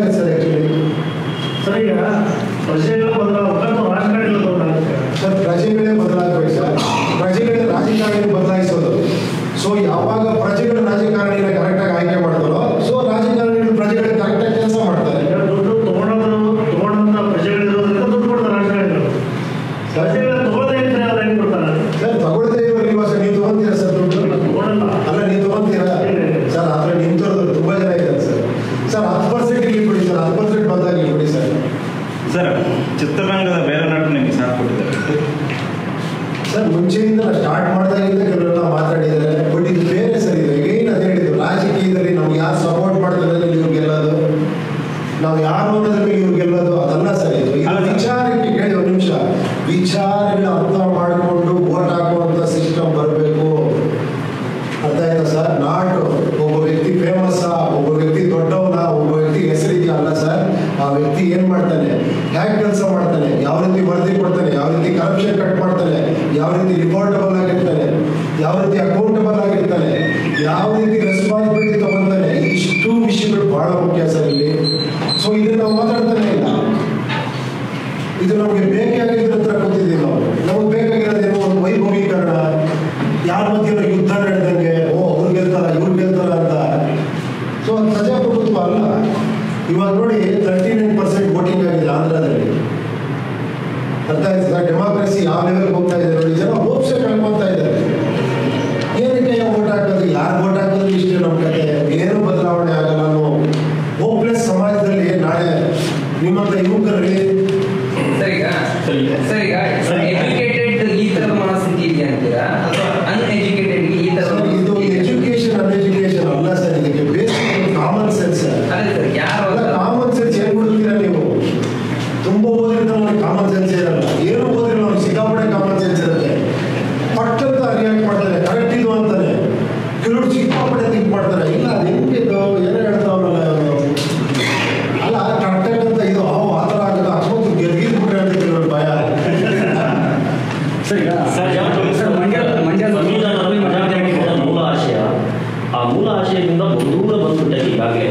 ಆಯ್ತು ಸರ್ ಆ್ಯಕ್ಚುಲಿ ಸರ್ ಈಗ ಪ್ರಜೆಗಳು ಬದಲಾಗಬೇಕು ರಾಜಕಾರಣಿಗಳು ಬದಲಾಗುತ್ತೆ ಸರ್ ಪ್ರಜೆಗಳೇ ಬದಲಾಗಬೇಕು ಸರ್ ಪ್ರಜೆಗಳೇ ರಾಜಕಾರಣಿ ಬದಲಾಯಿಸೋದು ಸೊ ಯಾವಾಗ ಪ್ರಜೆಗಳು ರಾಜಕಾರಣಿನ ಕರೆಕ್ಟಾಗಿ ಆಯ್ಕೆ ಮಾಡ್ತಾರೋ ಸೊ ರಾಜಕಾರಣಿಗಳು ಪ್ರಜೆಗಳು ಕರೆಕ್ಟಾಗಿ ಕೆಲಸ ಮಾಡ್ತಾರೆ ಈಗ ದುಡ್ಡು ತಗೊಳೋದು ತಗೊಳ್ಳೋಂಥ ಪ್ರಜೆಗಳಿರೋದ್ರಿಂದ ದುಡ್ಡು ಕೊಡ್ತಾರೆ ರಾಜಕಾರಣಿಗಳು ಪ್ರಜೆಗಳ ತಗೊಳ್ಳದೇ ಇದ್ರೆ ಅವ್ರು ಹೆಂಗ್ ಕೊಡ್ತಾರೆ ಸರ್ ತಗೊಳ್ತೇ ಇರೋ ಸರ್ ನೀವು ತಗೊಂತೀರಾ ಸರ್ ದುಡ್ಡು ತಗೊಳ್ಳಲ್ಲ ಅಲ್ಲ ನೀವು ತಗೊಂತೀರಾ ಸರ್ ಆದರೆ ನಿಂತವ್ರದ್ದು ತುಂಬ ಜನ ಇದ್ದಾರೆ ಸರ್ ಸರ್ ಹತ್ತು ಪರ್ಸೆಂಟ್ ಇಲ್ಲಿ ಕೊಡಿ ಸರ್ ಹತ್ತು ಪರ್ಸೆಂಟ್ ಬಂದಾಗ ಇಲ್ಲಿ ಕೊಡಿ ಸರ್ ಸರ್ ಚಿತ್ರರಂಗದ ಬೇರೆ ನಟರು ನಿಮಗೆ ಸಾಥ್ ಕೊಟ್ಟಿದ್ದಾರೆ ಸರ್ ಮುಂಚೆಯಿಂದ ಸ್ಟಾರ್ಟ್ ಮಾಡಿದಾಗಿಂದ ಕೆಲವೆಲ್ಲ ಮಾತಾಡಿದ್ದಾರೆ ಬಟ್ ಇದು ಬೇರೆ ಸರ್ ಇದು ಈಗೇನು ಅದೇ ಹೇಳಿದ್ರು ರಾಜಕೀಯದಲ್ಲಿ ನಾವು ಯಾರು ಸಪೋರ್ಟ್ ಮಾಡ್ತಾರೆ ಇವ್ರು ಗೆಲ್ಲೋದು ನಾವು ಯಾರು ಅನ್ನೋದ್ರ ಮೇಲೆ ಇವ್ರು ಗೆಲ್ಲೋದು ಅದಲ್ಲ ಸರ್ ಇದು ಇದು ಅಲ್ಲ ಸರ್. ವಿಚಾರಕ್ಕೆ ಕೇಳಿ ಒಂದು ನಿಮಿಷ ವಿಚಾರಗಳ ಅರ್ಥ ಮಾಡಿಕೊಂಡು ವೋಟ್ ಹಾಕುವಂಥ ಸಿಸ್ಟಮ್ ಬರಬೇಕು ಅರ್ಥ ಆಯ್ತಾ ಸರ್ ನಾಟ್ ಒಬ್ಬ ವ್ಯಕ್ತಿ ಫೇಮಸ್ ಒಬ್ಬ ವ್ಯಕ್ತಿ ದೊಡ್ಡವನ ಒಬ್ಬ ವ್ಯಕ್ತಿ ಹೆಸರಿದೆಯಾ ಅಲ್ಲ ಸರ್ ಆ ವ್ಯಕ್ತಿ ಏನ್ ಮಾಡ್ತಾನೆ ಹೇಗೆ ಕೆಲಸ ಮಾಡ್ತಾನೆ ಯಾವ ರೀತಿ ವರದಿ ಕೊಡ್ತಾನೆ ಯಾವ ರೀತಿ ಕರಪ್ಷನ್ ಕಟ್ ಮಾಡ್ತಾನೆ ಯಾವ ರೀತಿ ರಿಪೋರ್ಟಬಲ್ ಆಗಿರ್ತಾನೆ ಯಾವ ರೀತಿ ಅಕೌಂಟಬಲ್ ಆಗಿರ್ತಾನೆ ಯಾವ ರೀತಿ ರೆಸ್ಪಾನ್ಸಿಬಿಲಿಟಿ ತಗೊಂತಾನೆ ಇಷ್ಟು ವಿಷಯಗಳು ಬಹಳ ಮುಖ್ಯ ಸರ್ ಇಲ್ಲಿ ಸೊ ಇದನ್ನ ನಾವು ಮಾತಾಡ್ತಾನೆ ಇಲ್ಲ ಇದು ನಮಗೆ ಬೇಕೇ ಆಗಿದ್ರ ಹತ್ರ ಕೂತಿದ್ದೀವಿ ನಾವು ನಮಗೆ ಬೇಕಾಗಿರೋದೇನು ಒಂದು ವೈಭವೀಕರಣ ಯಾರ ಮಧ್ಯೆ ಯುದ್ಧ ನಡೆದಂಗೆ ಓ ಅವ್ರು ಗೆಲ್ತಾರ ಇವ್ರು ಗೆಲ್ತಾರ ಅಂತ ಸೊ ಅದು ಪ್ರಜಾಪ್ರಭುತ್ವ ಅಲ್ಲ ಇವಾಗ ನೋಡಿ ತರ್ಟಿ ನೈನ್ ಪರ್ಸೆಂಟ್ ವೋಟಿಂಗ್ ಆಗಿದೆ ಆಂಧ್ರದಲ್ಲಿ ಅರ್ಥ ಆಯ್ತು ಡೆಮಾಕ್ರಸಿ ಯಾವ ಲೆವೆಲ್ಗೆ ಹೋಗ್ತಾ ಇದೆ ನೋಡಿ ಜನ ಹೋಪ್ಸೆ ಕಳ್ಕೊತಾ ಇದ್ದಾರೆ ಏನಕ್ಕೆ ವೋಟ್ ಹಾಕೋದು ಯಾರು ವೋಟ್ ಹಾಕೋದು ಇಷ್ಟೇ ನಮ್ಮ ಕತೆ ಏನು ಬದಲಾವಣೆ ಆಗಲ್ಲ ಅನ್ನೋ ಹೋಪ್ಲೆಸ್ ಸಮಾಜದಲ್ಲಿ ನಾಳೆ ನಿಮ್ಮಂತ ಯುವಕರಲ್ಲಿ ಸರ್ ಈಗ ಸರ್ ಈಗ ಎಜುಕೇಟೆಡ್ ಈ ತರದ ಮನಸ್ಥಿತಿ ಇದೆಯಾ ಅಂತೀರಾ ಅಥವಾ ಅನ್ಎಜುಕೇಟೆಡ್ ಈ ಸರ್, ತರದ ಇದು ಎಜುಕೇಶನ್ ಅನ್ಎಜುಕೇಶನ್ ಅಲ್ಲ ಸರ್ ಇದಕ್ಕೆ ಬೇಸಿಕ್ ಕಾಮನ್ ಸೆನ್ಸ್ ಸರ್ ಅದೇ ಸರ್ ಯಾರು ಅಲ್ಲ ಅಂತ- ಕಾಮನ್ ಸೆನ್ಸ್ ಏನ್ ಕೊಡ್ತೀರಾ ನೀವು ತುಂಬಾ ಓದಿದ್ರೆ ನಮಗೆ ಕಾಮನ್ ಸೆನ್ಸ್ ಇರಲ್ಲ ಏನು ಓದಿದ್ರೆ ನಮ್ಗೆ ಸಿಕ್ಕಾಪಟ್ಟೆ ಕಾಮನ್ ಸೆನ್ಸ್ ಇರುತ್ತೆ ಪಟ್ ಅಂತ ರಿಯಾಕ್ಟ್ ಮಾಡ್ತಾರೆ ಕರೆಕ್ಟ್ ಇದು ಅಂತಾನೆ ಕೆಲವರು ಸಿಕ್ಕಾಪಟ್ಟೆ ಥಿಂಕ್ ಮಾಡ್ತಾರೆ ಇಲ್ಲ ಅದು ಹೆಂಗಿದು ಏನೋ ಹೇಳ್ತಾವಲ್ಲ ಇವನು ಅಲ್ಲ ಕರೆಕ್ಟ್ ಅಂತ ಇದು ಅವು ಆ ಥರ ಆಗುತ್ತೆ ಅಕಸ್ಮಾತ್ ಗೆದ್ಗಿದ್ಬಿಟ್ರೆ ಅಂತ ಕೆಲವರು ಭಯ ಸರ್ ಈಗ ಸರ್, ಸರ್ ಮಂಡ್ಯ ಮಂಡ್ಯ ಸಂವಿಧಾನದಲ್ಲಿ ಪ್ರಜಾಪ್ರಭುತ್ವದ ಮೂಲ ಆಶಯ ಆ ಮೂಲ ಆಶಯದಿಂದ ಬಹುದೂರ ಬಂದ್ಬಿಟ್ಟೆ ಈಗಾಗಲೇ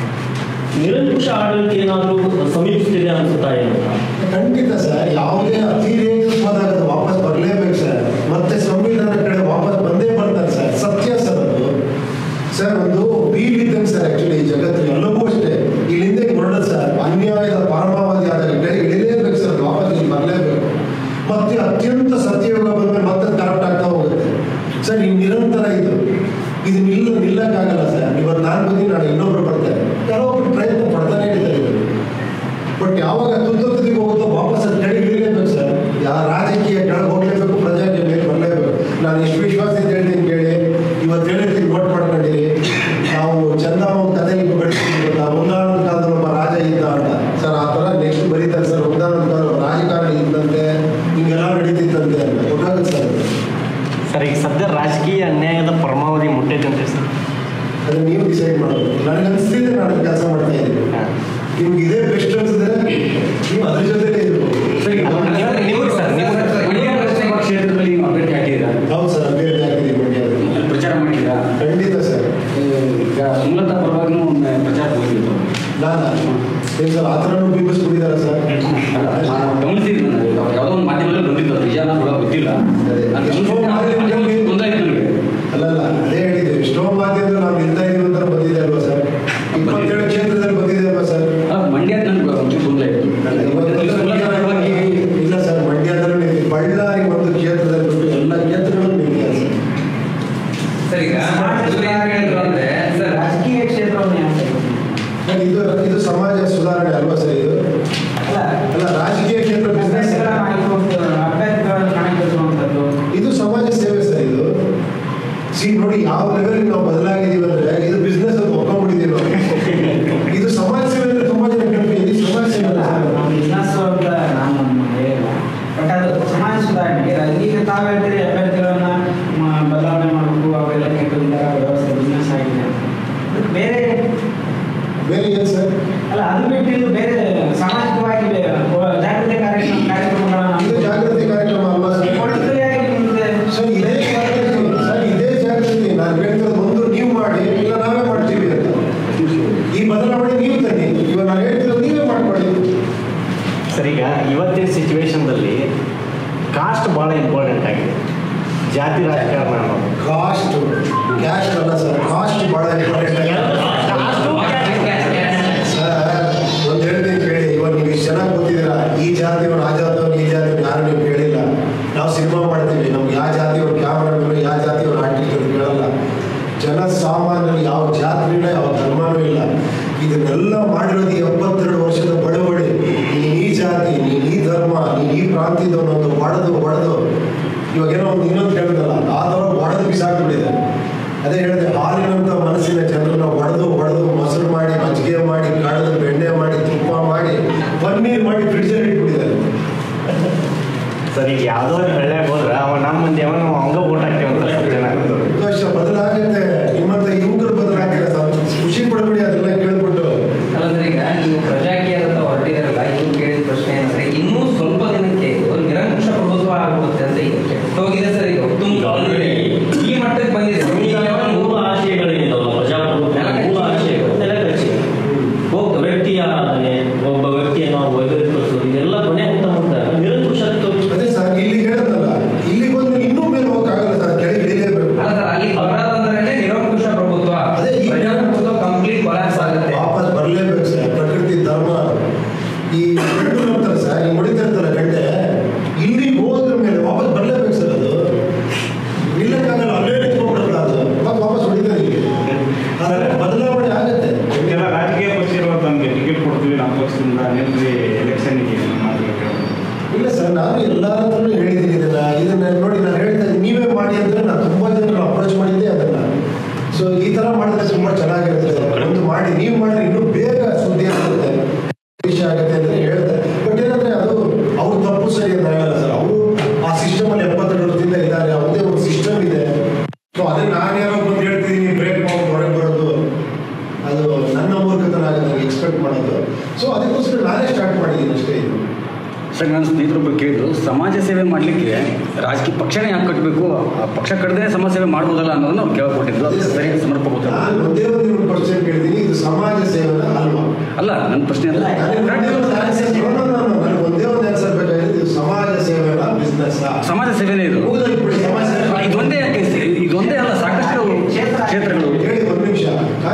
ನಿರಂಕುಶ ಆಡಳಿತ ಏನಾದರೂ ಸಮೀಪಿಸ್ತಿದೆ ಅನ್ಸುತ್ತಾ ಏನು ಖಂಡಿತ ಸರ್ ಯಾವುದೇ ಅತಿರೇಕ ಹೋದಾಗ ಅದು ವಾಪಸ್ ಬರಲೇಬೇಕು ಸರ್ ಮತ್ತೆ ಸಂವಿಧಾನ ಕಡೆ ವಾಪಸ್ ಬಂದೇ ಬರ್ತಾರೆ ಸರ್ ಸತ್ಯ ಸರ್ ಅದು ಸರ್ ಒಂದು ವೀಲ್ ಇದ್ದಂಗೆ ಸರ್ ಆಕ್ಚುಲಿ ಈ ಜಗತ್ತು ಎಲ್ಲವೂ ಅಷ್ಟೇ ಇಲ್ಲಿಂದ ಹೊರಡ ಸರ್ ಅನ್ಯಾಯದ ಪರಮಾವಧಿ ಆದಾಗ ಕಡೆ ಇಳಿಲೇಬೇಕು ಸರ್ ಅದು ವಾಪಸ್ ಇಲ್ಲಿ ಬರಲೇಬೇಕು ಮತ್ತೆ ಅತ್ಯಂತ ಸತ್ಯಯುಗ ಬಂದ್ಮೇಲೆ ಮತ್ತೆ ಕರೆಕ್ಟ್ ಆಗ್ತಾ ಹೋಗುತ್ತೆ ಸರ್ ಈ ನಿರಂತರ ಇದು ಇದು ನಿಲ್ಲ ನಿಲ್ಲಕ್ಕಾಗಲ್ಲ ಸರ್ ಇವತ್ತು ನಾನು ಬಂದು ನಾಳೆ ಇನ್ನೊಬ್ರು ಬರ್ತಾರೆ ಕೆಲವೊಬ್ರು ಪ್ರಯತ್ನ ಪಡ್ತಾನೆ ಇರ್ತಾರೆ ಇದು ಬಟ್ ಯಾವಾಗ ತುತ್ತುತ್ತಿಗೆ ಹೋಗುತ್ತೋ ವಾಪಸ್ ಅದು ಕೆಳಗೆ ಇಳಿಲೇಬೇಕು ಸರ್ ಯಾ ರಾಜಕೀಯ ಕೆಳಗೆ ಹೋಗ್ಲೇಬೇಕು ಪ್ರಜಾಕೀಯ ಮೇಲೆ ಬರಲೇಬೇಕು ನಾನು ಎಷ್ಟು ವಿಶ್ವಾಸದಿಂದ ಹೇಳ್ತೀನಿ ಕೇಳಿ ಇವತ್ತು ಹೇಳಿರ್ತೀನಿ ನೋಟ್ ಮಾಡ್ಕೊಂಡಿರಿ ನಾವು ಚಂದಮ್ಮ ಕಥೆಯಲ್ಲಿ ಬೆಳೆಸ್ತೀವಿ ನಾವು ಒಂದಾನೊಂದು ಕಾಲದಲ್ಲಿ ಒಬ್ಬ ರಾಜ ಇದ್ದ ಅಂತ ಸರ್ ಆ ಥರ ನೆಕ್ಸ್ಟ್ ಬರೀತಾರೆ ಸರ್ ಒಂದಾನೊಂದು ಕಾಲ ಒಬ್ಬ ರಾಜಕಾರಣಿ ಇದ್ದಂತೆ ಹಿಂಗೆಲ್ಲ ನಡೀತಿತ್ತಂತೆ ಅಂತ ಗೊತ್ತಾಗುತ್ತೆ ಸರ್ ಅದು. ಸರ್ ಈಗ ಸದ್ಯ ರಾಜಕೀಯ ಅನ್ಯಾಯದ ಪರಮಾವಧಿ ಮುಟ್ಟೈತಂತೆ ಸರ್ ಅದನ್ನ ನೀವು ಡಿಸೈಡ್ ಮಾಡೋದು ನನಗೆ ಅನಿಸ್ತಿದೆ ನಾನು ಕೆಲಸ ಮಾಡ್ತಾ ಇದ್ದೀನಿ ನಿಮ್ಗೆ ಇದೇ ಬೆಸ್ಟ್ ಅನ್ಸಿದ್ರೆ ನೀವು ಅದ್ರ ಜೊತೆಲೇ ಇರ್ಬೋದು ಸರ್ ಈಗ ಅಲ್ಲ, ನೀವು- ನೀವು ಸರ್, ನೀವು ಸರ್. ಮಂಡ್ಯ ಲೋಕಸಭಾ ಕ್ಷೇತ್ರದಲ್ಲಿ ನೀವು ಅಭ್ಯರ್ಥಿ ಹಾಕಿದ್ದೀರಾ ಹೌದು ಸರ್ ಅಭ್ಯರ್ಥಿ ಹಾಕಿದ್ದೀವಿ ಮಂಡ್ಯದಲ್ಲಿ ಅಲ್ಲಿ ಪ್ರಚಾರ ಮಾಡಿದ್ದೀರಾ ಖಂಡಿತ ಸರ್ ಈಗ ಸುಮಲತಾ ಪರವಾಗಿನೂ ಒಮ್ಮೆ ಪ್ರಚಾರ ಹೋಗಿತ್ತು ನಾನು ಏನು ಸರ್ ಆ ಥರನೂ ಬಿಂಬಿಸ್ಬಿಟ್ಟಿದ್ದಾರೆ ಸರ್ ನಾನು ಗಮನಿಸಿದ್ದೀನಿ ನನಗೆ ಅವ್ರು ಯಾವುದೋ ಒಂದು ಮಾಧ್ಯಮದಲ್ಲಿ ಬಂದಿದ್ದು ಅದು ನಿಜಾನ ಕೂಡ ಗೊತ್ತಿಲ್ಲ ನಾನು ಎಷ್ಟೋ ಗಮನಿಸಿದ್ದೀನಿ, ಮಾಧ್ಯಮದಲ್ಲಿ- ತೊಂದರೆ ಆಯ್ತು ನನಗೆ ಅಲ್ಲಲ್ಲ ಅದೇ ಹೇಳಿದ್ದೆ ಎಷ್ಟೋ ಮಾಧ್ಯಮದಲ್ಲಿ ನಾವು ನಿಲ್ತಾ ಇದೀವಿ ಅಂತ ಬಂದಿದೆ ಅಲ್ವಾ ಸರ್ ಇಪ್ಪತ್ತೇಳು ಕ್ಷೇತ್ರದಲ್ಲಿ ಬಂದಿದೆ ಅಲ್ವಾ ಸರ್ ಆ, ಮಂಡ್ಯ ನನಗೆ ಒಂಚೂರು ತೊಂದರೆ ಆಯಿತು ಅಲ್ಲ, ಇವತ್ತು ಸುಮಲತಾ ಪರವಾಗಿ ಇಲ್ಲ ಸರ್ ಮಂಡ್ಯದಲ್ಲೂ ನಿಂತಿದೆ ಬಳ್ಳಾರಿ ಒಂದು ಕ್ಷೇತ್ರದಲ್ಲಿ ಬಿಟ್ಟು ಎಲ್ಲ ಕ್ಷೇತ್ರಗಳು ನಿಂತಿದೆ ಸರ್ ಸರ್ ಈಗ ಇವ್ರು ಏನ್ ಹೇಳಿದ್ರು ಅಂದ್ರೆ ಸರ್ ರಾಜಕೀಯ ಕ್ಷೇತ್ರವನ್ನು ಯಾಕೆ ಸರ್, ಇದು ಇದು ಸಮಾಜ ಸುಧಾರಣೆ ಅಲ್ವಾ ಸರ್ ಇದು ಅಲ್ಲ ಅಲ್ಲ ರಾಜಕೀಯ ಕ್ಷೇತ್ರ ಬಿಸ್ನೆಸ್ ಅಭ್ಯರ್ಥಿಗಳ ಆಯ್ಕೆ ಅಭ್ಯರ್ಥಿಗಳನ್ನು ಕಣಕ್ಕಿಳಿಸುವಂಥದ್ದು ಇದು ಸಮಾಜ ಸರ್ ಈಗ ಇವತ್ತಿನ ಸಿಚುವೇಶನ್ದಲ್ಲಿ ಕಾಸ್ಟ್ ಭಾಳ ಇಂಪಾರ್ಟೆಂಟ್ ಆಗಿದೆ ಜಾತಿ ರಾಜಕಾರಣ ಅನ್ನೋದು ಕಾಸ್ಟ್ ಕ್ಯಾಸ್ಟ್ ಅಲ್ಲ ಸರ್ ಕಾಸ್ಟ್ ಭಾಳ ಇಂಪಾರ್ಟೆಂಟ್ ಸರ್ ಒಂದು ಹೇಳ್ತೀನಿ ಕೇಳಿ ಇವಾಗ ನೀವು ಇಷ್ಟು ಚೆನ್ನಾಗಿ ಗೊತ್ತಿದ್ದೀರಾ ಈ ಜಾತಿಯವನು ಆ ಜಾತಿಯವನು ಈ ಜಾತಿಯವನು ಯಾರು ನೀವು ಕೇಳಿಲ್ಲ ನಾವು ಸಿನಿಮಾ ಮಾಡ್ತೀವಿ ನಮ್ಗೆ ಯಾವ ಜಾತಿಯವ್ರು ಕ್ಯಾಮ್ರಾಮನ್ ಯಾವ ಜಾತಿಯವ್ರು ಆರ್ಟಿಸ್ಟ್ ಅಂತ ಕೇಳಲ್ಲ ಜನ ಸಾಮಾನ್ಯರು ಯಾವ ಜಾತಿ ಇಲ್ಲ ಯಾವ ಧರ್ಮನೂ ಇಲ್ಲ ಇದನ್ನೆಲ್ಲ ಮಾಡಿರೋದು ಈ ಎಪ್ಪತ್ತೆರಡು ವರ್ಷದ ಬಡವಳಿ ನೀನು ಈ ಜಾತಿ ನೀನು ಈ ಧರ್ಮ ನೀನು ಈ ಪ್ರಾಂತ್ಯದವನು ಅಂತ ಹೊಡೆದು ಹೊಡೆದು ಇವಾಗ ಏನೋ ಒಂದು ಇನ್ನೊಂದು ಕೇಳಿದಲ್ಲ ಆ ಥರ ಹೊಡೆದು ಬಿಸಾಕ್ಬಿಟ್ಟಿದೆ ಅದೇ ಹೇಳಿದೆ ಹಾಲಿನಂತ ಮನಸ್ಸಿನ ಜನರನ್ನ ಹೊಡೆದು ಹೊಡೆದು ಮೊಸರು ಮಾಡಿ ಮಜ್ಜಿಗೆ ಮಾಡಿ ಕಳೆದು ಬೆಣ್ಣೆ ಮಾಡಿ ತುಪ್ಪ ಮಾಡಿ ಪನ್ನೀರ್ ಮಾಡಿ ಫ್ರಿಡ್ಜಲ್ಲಿ ಇಟ್ಬಿಟ್ಟಿದ್ದಾರೆ ಸರ್ ಈಗ ಯಾವುದೋ ಒಂದು ಹಳ್ಳ್ಯಾಗ ಹೋದ್ರೆ ಅವ ನಮ್ಮ ಮಂದಿ ಅವನು ಹಂಗ ಓಟ್ ಹಾಕ್ತೇವೆ ಅಂತ ಸ್ವಲ್ಪ ಜನ ಸಂತೋಷ ಬದಲಾಗುತ್ತೆ ನಿಮ್ಮಂತ ಯುವಕರು ಬದಲಾಗಿದೆ ಖುಷಿ ಪಡಬೇಡಿ ಅದೆಲ್ಲ ಕೇಳ್ಬಿಟ್ಟು ಅಲ್ಲಂದ್ರೆ ಈಗ ನೀವು ಪ್ರಜಾಕೀಯದ ಹೊರಟಿರಲ್ಲ ಇವ್ರು ಕೇಳಿದ ಪ್ರಶ್ನೆ ಏನಂದ್ರೆ ಇನ್ನೂ ಸ್ವಲ್ಪ ದಿನಕ್ಕೆ ಇದು ನಿರಂಕುಶ ಪ್ರಭುತ್ವ ಆಗುತ್ತೆ ಅಂತ ಈಗ ಹೋಗಿದೆ ಸರ್ ಈಗ ಉತ್ತಮ ಈ ಮಟ್ಟಕ್ಕೆ ಬಂದಿದೆ ಈ level ಮೂಲ ಆಶಯಗಳೇನಿದಾವಲ್ಲ ಪ್ರಜಾಪ್ರಭುತ್ವ ಮೂಲ ಆಶಯಗಳು ನೆಲಕಚ್ಚಿದೆ ಒಬ್ಬ ವ್ಯಕ್ತಿಯ ಆರಾಧನೆ ಒಬ್ಬ ವ್ಯಕ್ತಿಯನ್ನು ವೈದ್ಯರಿಸೋದು ಇದೆಲ್ಲ ಕೊನೆ ಅಂತ ಮುಂದೆ ನಿರಂಕುಶತ್ವ ಅದೇ ಸರ್ ಇಲ್ಲಿ ಹೇಳೋದಲ್ಲ ಇಲ್ಲಿ ಬಂದು ಇನ್ನೂ ಮೇಲೆ ಹೋಗಕ್ಕಾಗಲ್ಲ ಸರ್ ಕೆಳಗೆ ಇಳಿಲೇಬೇಕು ಅಲ್ಲ ಸರ್ ಅಲ್ಲಿ ಬರೋದಂದ್ರೆ ನಿರಂಕುಶ ಪ್ರಭುತ್ವ ಅದೇ ಈ- ಪ್ರಜಾಪ್ರಭುತ್ವ ಕಂಪ್ಲೀಟ್ ಕೊಲಾಪ್ಸ್ ಆಗುತ್ತೆ ವಾಪಸ್ ಬರಲೇಬೇಕು ಸರ್ ಪ್ರಕೃತಿ ಧರ್ಮ ಈ ಗಂಡು ನಂತರ ಸರ್ ಈ ಹೊಡಿತಾ ಇರ್ತಾರೆ ಗಂಟೆ ಇಲ್ಲಿ ಹೋದ್ರ ಮೇಲೆ ವಾಪಸ್ ಬರಲೇಬೇಕು ಸರ್ ಅದು ನಿಲ್ಲಕ್ಕಾಗಲ್ಲ ಅಲ್ಲೇ ನಿಂತ್ಕೊಂಡ್ಬಿಡಲ್ಲ ಅದು ಮತ್ತೆ ವಾಪಸ್ ಹೊಡಿತಾರೆ ಇಲ್ಲಿ ಆದರೆ ಬದಲಾವಣೆ ಆಗುತ್ತೆ ನಿಮಗೆಲ್ಲ ರಾಜಕೀಯ ಪಕ್ಷ ಇರುವಾಗ ನಮಗೆ ಟಿಕೆಟ್ ಕೊಡ್ತೀವಿ ನಮ್ಮ ಪಕ್ಷದಿಂದ ನಿಲ್ರಿ ಎಲೆಕ್ಷನ್ಗೆ ಮಾತುಕತೆ ಇಲ್ಲ ಸರ್ ನಾನು ಎಲ್ಲರ ಹತ್ರನೂ ಹೇಳಿದ್ದೀನಿ ಇದನ್ನ ಇದನ್ನ ನೋಡಿ ನಾನು ಹೇಳ್ತಾ ಇದ್ದೀನಿ ನೀವೇ ಮಾಡಿ ಅಂದ್ರೆ ನಾನು ತುಂಬಾ ಜನ ಅಪ್ರೋಚ್ ಮಾಡಿದ್ದೆ ಅದನ್ನ ಸೊ ಈ ತರ ಮಾಡಿದ್ರೆ ತುಂಬಾ ಚೆನ್ನಾಗಿರುತ್ತೆ ಒಂದು ಮಾಡಿ ನೀವು ಮಾಡಿದ್ರೆ ಇನ್ನೂ ಬೇಗ ಸುದ್ದಿ ಆಗುತ್ತೆ ವಿಷಯ ಆಗುತ್ತೆ ಅಂತ ಹೇಳ್ದೆ ಬಟ್ ಏನಂದ್ರೆ ಅದು ಅವ್ರು ತಪ್ಪು ಸರಿ ಅಂತ ಹೇಳಲ್ಲ ಸರ್ ಅವರು ಆ ಸಿಸ್ಟಮ್ ಅಲ್ಲಿ ಎಪ್ಪತ್ತೆರಡು ವರ್ಷದಿಂದ ಇದ್ದಾರೆ ಅವ್ರದೇ ಒಂದು ಸಿಸ್ಟಮ್ ಇದೆ ಸೊ ಅದೇ ನಾನು ಯಾರೋ ಬಂದು ಹೇಳ್ತೀನಿ ಬ್ರೇಕ್ ಮಾಡಿ ಹೊರಗೆ ಬರೋದು ಅದು ನನ್ನ ಮೂರ್ಖತನ ಆಗುತ್ತೆ ನನಗೆ ಎಕ್ಸ್ಪೆಕ್ಟ್ ಮಾಡೋದು ಸೊ ಅದಕ್ಕೋಸ್ಕರ ನಾನೇ ಸ್ಟಾರ್ಟ್ ಮಾಡಿದ್ದೀನಿ ಅಷ್ಟೇ ಇದು ಸರ್ ನನ್ನ ಸ್ನೇಹಿತರೊಬ್ಬ ಕೇಳಿದ್ರು ಸಮಾಜ ಸೇವೆ ಮಾಡಲಿಕ್ಕೆ ರಾಜಕೀಯ ಪಕ್ಷನೇ ಯಾಕೆ ಕಟ್ಟಬೇಕು ಆ ಪಕ್ಷ ಕಟ್ಟದೇ ಸಮಾಜ ಸೇವೆ ಮಾಡ್ಬೋದಲ್ಲ ಅನ್ನೋದನ್ನ ಅವ್ರು ಕೇಳ್ಕೊಟ್ಟಿದ್ರು ಅದು ಸರಿ ಸಮರ್ಪಕ ಉತ್ತರ. ನಾನು ಒಂದೇ ಒಂದು ಕ್ವಶನ್ ಕೇಳಿದ್ದೀನಿ ಇದು ಸಮಾಜ ಸೇವೆನ ಅಲ್ವಾ ಅಲ್ಲ ನನ್ನ ಪ್ರಶ್ನೆ ಅಲ್ಲ ನನಗೆ ಒಂದೇ ಒಂದು answer- no, no, no, no, ನನಗೆ ಒಂದೇ ಒಂದು ಆನ್ಸರ್ ಬೇಕಾಗಿರೋದು ಇದು ಸಮಾಜ ಸೇವೆನ ಬಿಸ್ನೆಸ್ ಸಮಾಜ ಸೇವೆನೇ ಇದು ಮುಗಿದೋಗ್ಬಿಡಿ ಸಮಾಜ ಸೇವೆ ಇದೊಂದೇ ಯಾಕೆ ಇದೊಂದೇ ಅಲ್ಲ ಸಾಕಷ್ಟು ಕ್ಷೇತ್ರಗಳು ಹೇಳಿ ಒಂದು ನಿಮಿಷ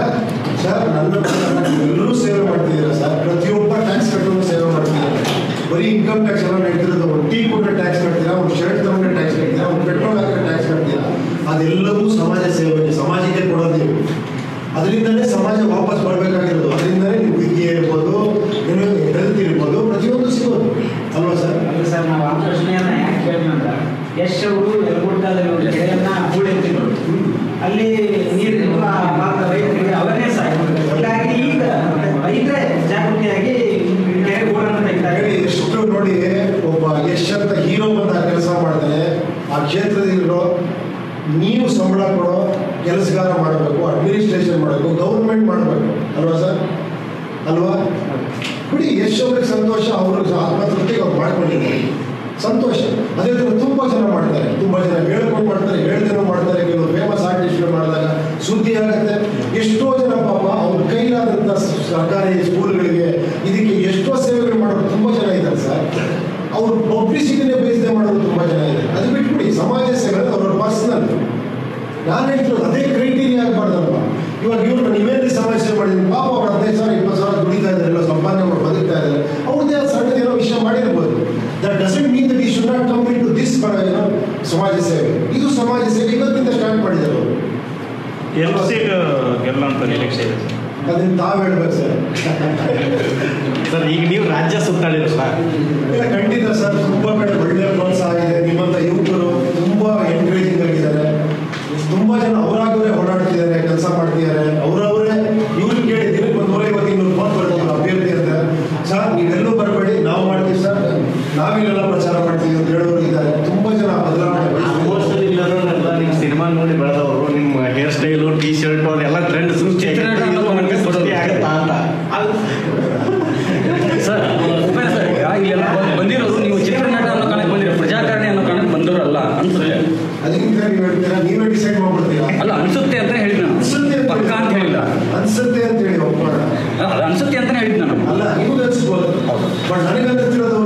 ಸರ್ ನನ್ನ ಪ್ರಕಾರ ಎಲ್ಲರೂ ಸೇವೆ ಮಾಡ್ತಿದ್ದೀರಾ ಸರ್ ಪ್ರತಿಯೊಬ್ಬ ಟ್ಯಾಕ್ಸ್ ಕಟ್ಟೋನು ಸೇವೆ ಮಾಡ್ತಿದ್ದಾರೆ ಬರೀ ಇನ್ಕಮ್ ಟ್ಯಾಕ್ಸ್ ಎಲ್ಲ ನಡೀತಿರೋದು ಒಂದು ಟೀ ಕೊಟ್ಟರೆ ಟ್ಯಾಕ್ಸ್ ಕಟ್ತೀರಾ ಒಂದು ಶರ್ಟ್ ತಗೊಂಡ್ರೆ ಟ್ಯಾಕ್ಸ್ ಕಟ್ತೀರಾ ಒಂದು ಪೆಟ್ರೋಲ್ ಹಾಕಿದ್ರೆ ಟ್ಯಾಕ್ಸ್ ಕಟ್ತೀರಾ ಅದೆಲ್ಲವೂ ಸಮಾಜ ಸೇವೆ ಸಮಾಜಕ್ಕೆ ಕೊಡೋದು ನೀವು ಅದರಿಂದನೇ ಸಮಾಜ ವಾಪಸ್ ಬರಬೇಕಾಗಿರೋದು ಅದರಿಂದನೇ ನೀವು ವಿದ್ಯೆ ಇರ್ಬೋದು ಏನು ಹೆಲ್ತ್ ಇರ್ಬೋದು ಪ್ರತಿಯೊಂದು ಸಿಗೋದು ಅಲ್ವಾ ಸರ್ ಅಲ್ಲ ಸರ್ ನಾವು ಆ ಪ್ರಶ್ನೆಯನ್ನ ಯಾಕೆ ಕೇಳಿದ್ವಿ ಅಂತ ಯಶ್ ಅವರು ಯಲಗುಡ್ಡದಲ್ಲಿ ಒಂದು ಕೆರೆಯನ್ನ ಹೂಳೆತ್ತಿದ್ರು ಅಲ್ಲಿ ನೀರಿನ ಮಾತ್ರ ರೈತರಿಗೆ ಅವೇರ್ನೆಸ್ ಆಗಿದೆ ಹೀಗಾಗಿ ಈಗ ರೈತರೇ ಜಾಗೃತಿಯಾಗಿ ಕೆರೆ ಬೋರನ್ನು ತೆಗಿತಾರೆ ಹೇಳಿ ಎಷ್ಟು ನೋಡಿ ಒಬ್ಬ ಯಶ್ ಅಂತ ಹೀರೋ ಬಂದ ಕೆಲಸ ಮಾಡ್ತಾನೆ ಆ ಕ್ಷೇತ್ರದಲ್ಲಿರೋ ನೀವು ಸಂಬಳ ಕೊಡೋ ಕೆಲಸಗಾರ ಮಾಡಬೇಕು ಅಡ್ಮಿನಿಸ್ಟ್ರೇಷನ್ ಮಾಡಬೇಕು ಗೌರ್ಮೆಂಟ್ ಮಾಡಬೇಕು ಅಲ್ವಾ ಸರ್ ಅಲ್ವಾ ಬಿಡಿ ಯಶ್ ಅವ್ರಿಗೆ ಸಂತೋಷ ಅವ್ರಿಗೆ ಆತ್ಮತೃಪ್ತಿಗೆ ಅವ್ರು ಮಾಡ್ಕೊಂಡಿದ್ದಾರೆ ಸಂತೋಷ ಅದೇ ಥರ ತುಂಬ ಜನ ಮಾಡ್ತಾರೆ ತುಂಬ ಜನ ಹೇಳ್ಕೊಂಡು ಮಾಡ್ತಾರೆ ಹೇಳ್ದೇನೋ ಮಾಡ್ತಾರೆ ಕೆಲವು ಫೇಮಸ್ ಆರ್ಟಿಸ್ಟ್ಗಳು ಮಾಡಿದಾಗ ಸುದ್ದಿ ಆಗುತ್ತೆ ಎಷ್ಟೋ ಜನ ಪಾಪ ಅವ್ರ ಕೈಲಾದಂಥ ಸರ್ಕಾರಿ ಸ್ಕೂಲ್ಗಳಿಗೆ ಇದಕ್ಕೆ ಎಷ್ಟೋ ಸೇವೆಗಳು ಮಾಡೋರು ತುಂಬ ಜನ ಇದ್ದಾರೆ ಸರ್ ಅವ್ರು ಪಬ್ಲಿಸಿಟಿನೇ ಬೇಸದೆ ಮಾಡೋರು ತುಂಬ ಜನ ಇದೆ ಅದು ಬಿಟ್ಬಿಡಿ ಸಮಾಜ ಸೇವೆ ಅವ್ರ ಪರ್ಸನಲ್ ನಾನು ಹೇಳ್ತಿರೋದು ಅದೇ ಕ್ರೈಟೀರಿಯಾ ಆಗಬಾರ್ದಲ್ವಾ ಇವಾಗ ಇವ್ರು ನೀವೇನು ಸಮಾಜ ಸೇವೆ ಮಾಡಿದ್ದೀನಿ ಪಾಪ ಅವ್ರು ಹದಿನೈದು ಸಾವಿರ ಇಪ್ಪತ್ತು ಸಾವಿರ ದುಡಿತಾ ಇದ್ದಾರೆ ಎಲ್ಲ ಸಂಪಾದನೆ ಮಾಡಿ ಬದುಕ್ತಾ ಇದ್ದಾರೆ ಅವ್ರದ್ದೇ ಆದ ಸಣ್ಣದೇನೋ ವಿಷಯ ಮಾಡಿರ್ಬೋದು that doesn't mean that he should not come to this ಏನೋ ಸಮಾಜ ಸೇವೆ ಇದು ಸಮಾಜ ಸೇವೆ ಇವತ್ತಿಂದ ಸ್ಟಾರ್ಟ್ ಮಾಡಿದ್ದಾರೆ ಅವರು ಎರಡು ಸೀಟ್ ಗೆಲ್ಲ ಅಂತ ನಿರೀಕ್ಷೆ ಇದೆ ಸರ್ ಅದನ್ನ ತಾವು ಹೇಳ್ಬೇಕು ಸರ್ ಸರ್ ಈಗ ನೀವು ರಾಜ್ಯ ಸುತ್ತಾಡಿದ್ರು ಸರ್ ಇಲ್ಲ ಖಂಡಿತ ಸರ್ ತುಂಬ ಕಡೆ ಒಳ್ಳೆ ಪ್ರೋತ್ಸಾಹ ಇದೆ ನಿಮ್ಮಂಥ ಯುವಕರು ತುಂಬ ಎನ್ಕರೇಜಿಂಗ್ ಆಗಿದ್ದಾರೆ ತುಂಬ ಜನ ಅವರಾಗವರೇ ಓಡಾಡ್ತಿದ್ದಾರೆ ಕೆಲಸ ಮಾಡ್ತಿದ್ದಾರೆ ಅವರವರೇ ಇವ್ರು ಕೇಳಿ ದಿನಕ್ಕೆ ಒಂದು ನೂರೈವತ್ತು ಇನ್ನೂರು ಫೋನ್ ಬರ್ತೀವಿ ಅಭ್ಯರ್ಥಿ ಅಂತ ಸರ್ ನೀವೆಲ್ಲೂ ಬರಬೇಡಿ ನಾವು ಮಾಡ್ತೀವಿ ಸರ್ ನಾವಿಲ್ಲೆಲ್ಲ ಪ್ರಚಾರ ಮಾಡ್ತೀವಿ ಅಂತ ಹೇಳೋರು ಇದ್ದಾರೆ ತುಂಬ ಜನ ಬದಲಾವಣೆ ಆಲ್ಮೋಸ್ಟ್ ಬಯಸ್ತಾರೆ. ಎಲ್ಲರೂ ನಿಮ್ಮ ಸಿನಿಮಾ ನೋಡಿ ಬೆಳೆದವರು ನಿಮ್ಮ ಹೇರ್ ಸ್ಟೈಲು ಟಿ ಶರ್ಟ್ ಅದೆಲ್ಲ ಟ್ರೆಂಡ್ ಸೃಷ್ಟಿ ಚಿತ್ರನಟ ಅನ್ನೋ ನಮಗೆ ಸೃಷ್ಟಿ ಆಗುತ್ತಾ ಅಂತ ಸರ್ ಉಪೇಂದ್ರ ಸರ್ ಈಗ ಇಲ್ಲೆಲ್ಲ ಬಂದ್- ಬಂದಿರೋರು ನೀವು ಚಿತ್ರನಟ ಅನ್ನೋ ಕಾರಣಕ್ಕೆ ಬಂದಿರೋ ಪ್ರಜಾಕಾರಣಿ ಅನ್ನೋ ಕಾರಣಕ್ಕೆ ಬಂದವರಲ್ಲ ಅನ್ಸುತ್ತೆ ಅದಕ್ಕಿಂತ ನೀವು ಹೇಳ್ತೀರಾ ನೀವೇ ಡಿಸೈಡ್ ಮಾಡ್ಬಿಡ್ತೀರಾ ಅಲ್ಲ ಅನ್ಸುತ್ತೆ ಅಂತ ಹೇಳಿದ್ ನಾನು ಅನ್ಸುತ್ತೆ ಅಂತ ಪಕ್ಕ ಅಂತ ಹೇಳಿಲ್ಲ ಅನ್ಸುತ್ತೆ ಅಂತ ಹೇಳಿ ಒಪ್ಕೊಳ್ಳೋಣ ಅದು ಅನ್ಸುತ್ತೆ ಅಂತಾನೆ ಹೇಳಿದ್ ನಾನು ಅಲ್ಲ ನಿಮ್ಗೆ ಅನ್ಸ್ಬೋದು ಬಟ್ ನನಗೆ ಅನ್ಸುತ್ತಿರೋದು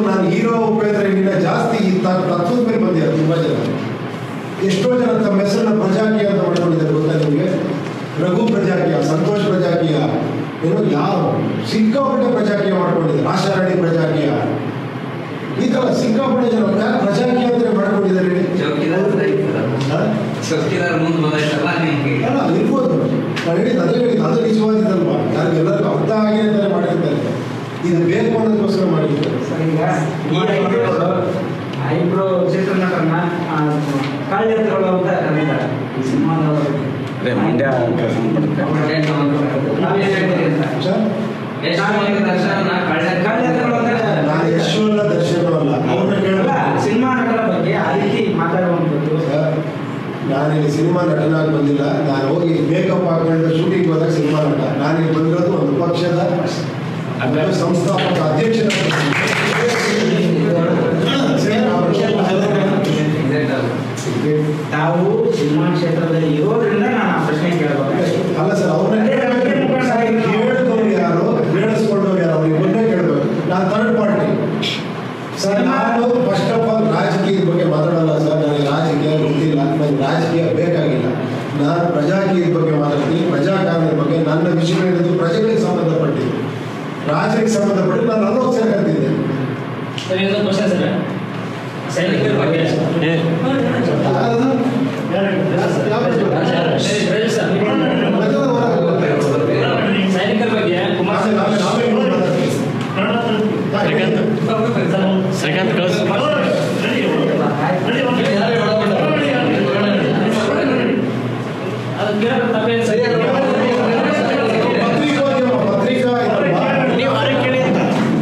ಎಷ್ಟೋ ಜನ ತಮ್ಮ ಹೆಸರನ್ನ ಪ್ರಜಾಕೀಯ ಅಂತ ಮಾಡ್ಕೊಂಡಿದ್ದಾರೆ ಗೊತ್ತಾ ನಿಮಗೆ ರಘು ಪ್ರಜಾಕೀಯ ಸಂತೋಷ್ ಪ್ರಜಾಕೀಯ ಏನು ಯಾವ ಸಿಕ್ಕಾಪಟ್ಟೆ ಪ್ರಜಾಕೀಯ ಮಾಡ್ಕೊಂಡಿದ್ದಾರೆ ಆಶಾರಾಣಿ ಪ್ರಜಾಕೀಯ ಈ ಥರ ಸಿಕ್ಕಾಪಟ್ಟೆ ಜನ ಯಾಕೆ ಪ್ರಜಾಕೀಯ ಅಂತ ಮಾಡ್ಕೊಂಡಿದ್ದಾರೆ ಹೇಳಿ? ಚೌಕಿದಾರ್ ಸರಿ ಸರ್. ಹಾ? ಚೌಕಿದಾರ್ ಮುಂದೆ ಬಂದಾಯ್ತಲ್ಲ ನಿಮ್ಗೆ ಅಲ್ಲ ಇರ್ಬೋದು ನಾನು ಹೇಳಿದ್ದು ಅದೇ ಹೇಳಿದ್ದು ಅದು ನಿಜವಾದಿದ್ದಲ್ವಾ ಯಾರು ಎಲ್ಲರಿಗೂ ಅರ್ಥ ಆಗಿ ಅಂತಾನೆ ಮಾಡಿರ್ತಾರೆ ಇದು ಬೇಕು ಅನ್ನೋದಕ್ಕೋಸ್ಕರ ಮಾಡಿರ್ತಾರೆ ಸರ್, ಈಗ ಈ ಐಬ್ರೋ ಐಬ್ರೋ ಚಿತ್ರನಟನ ಕಾಳ್ಯಂತ್ರಗಳು ಅಂತ ಕರೀತಾರೆ ಈ ಸಿನಿಮಾದವರು ಅದೇ ಮಂಡ್ಯ ಸಂಬಂಧಪಡುತ್ತೆ ನಾವೇನ್ ಹೇಳ್ತೀವಿ ಅಂತ ಸರ್ ಎಷ್ಟು ಮಂದಿ ದರ್ಶನ ಕಳ್ಳ ಕಾಳ್ಯಂತ್ರಗಳು ಅಂದ್ರೆ ನಾನು ಯಶು ಅಲ್ಲ ದರ್ಶನ ಅಲ್ಲ ಅವ್ರನ್ನ ಅಲ್ಲ, ಕೇಳಲ್ಲ ಸಿನಿಮಾ ನಟರ ಬಗ್ಗೆ ಆ ರೀತಿ ಮಾತಾಡುವಂಥದ್ದು ಸರ್, ನಾನಿಲ್ಲಿ ಸಿನಿಮಾ ನಟನಾಗಿ ಬಂದಿಲ್ಲ ನಾನು ಹೋಗಿ ಮೇಕಪ್ ಹಾಕೊಂಡು ಶೂಟಿಂಗ್ ಹೋದಾಗ ಸಿನಿಮಾ ನಟ ನಾನಿಲ್ಲಿ ಬಂದಿರೋದು ಒಂದು ಪಕ್ಷದ ಒಂದು ಸಂಸ್ಥಾಪಕ ಅಧ್ಯಕ್ಷರ ತಾವು ಸಿನಿಮಾ ಕ್ಷೇತ್ರದಲ್ಲಿ ಇರೋದ್ರಿಂದ ನಾನು ಆ ಪ್ರಶ್ನೆ ಕೇಳಬೇಕು ಅಲ್ಲ ಸರ್ ಅವ್ರನ್ನ ಕೇಳಿದವ್ರು ಯಾರು ಕೇಳಿಸ್ಕೊಂಡವ್ರು ಯಾರು ಅವ್ರಿಗೆ ಮುಂದೆ ಕೇಳಬೇಕು ನಾನು ಥರ್ಡ್ ಪಾರ್ಟಿ ಸರ್ ನಾನು ಫಸ್ಟ್ ಆಫ್ ಆಲ್ ರಾಜಕೀಯದ ಬಗ್ಗೆ ಮಾತಾಡಲ್ಲ ಸರ್ ನನಗೆ ರಾಜಕೀಯ ಗೊತ್ತಿಲ್ಲ ನನಗೆ ರಾಜಕೀಯ ಬೇಕಾಗಿಲ್ಲ ನಾನು ಪ್ರಜಾಕೀಯದ ಬಗ್ಗೆ ಮಾತಾಡ್ತೀನಿ ಪ್ರಜಾಕಾರಣದ ಬಗ್ಗೆ ನನ್ನ ವಿಷಯಗಳಿದ್ದು ಪ್ರಜೆಗಳಿಗೆ ಸಂಬಂಧಪಟ್ಟಿದ್ದು ರಾಜರಿಗೆ ಸಂಬಂಧಪಟ್ಟು ನಾನು ಅಲ್ಲೋಗಿ ಸೇರ್ಕಂತಿದ್ದೆ ಸೈನಿಕರ ಬಗ್ಗೆ ಏ ಅದು ಯಾವ- ಸೈನಿಕರ ಬಗ್ಗೆ ಕುಮಾರ್ ನಾವೇ- ನಾವೇ ಮಾತಾಡ್ತೀವಿ. ಶ್ರೀಕಾಂತ್ ಶ್ರೀಕಾಂತ್ ಕಳಿಸ್ ಅದು ಕೇಳೋದು ತಪ್ಪೇನು ಸರಿ ಪತ್ರಿಕೋದ್ಯಮ ಪತ್ರಿಕಾ ಇದಲ್ವಾ? ನೀವು ಅವ್ರಿಗೆ ಕೇಳಿ ಅಂತ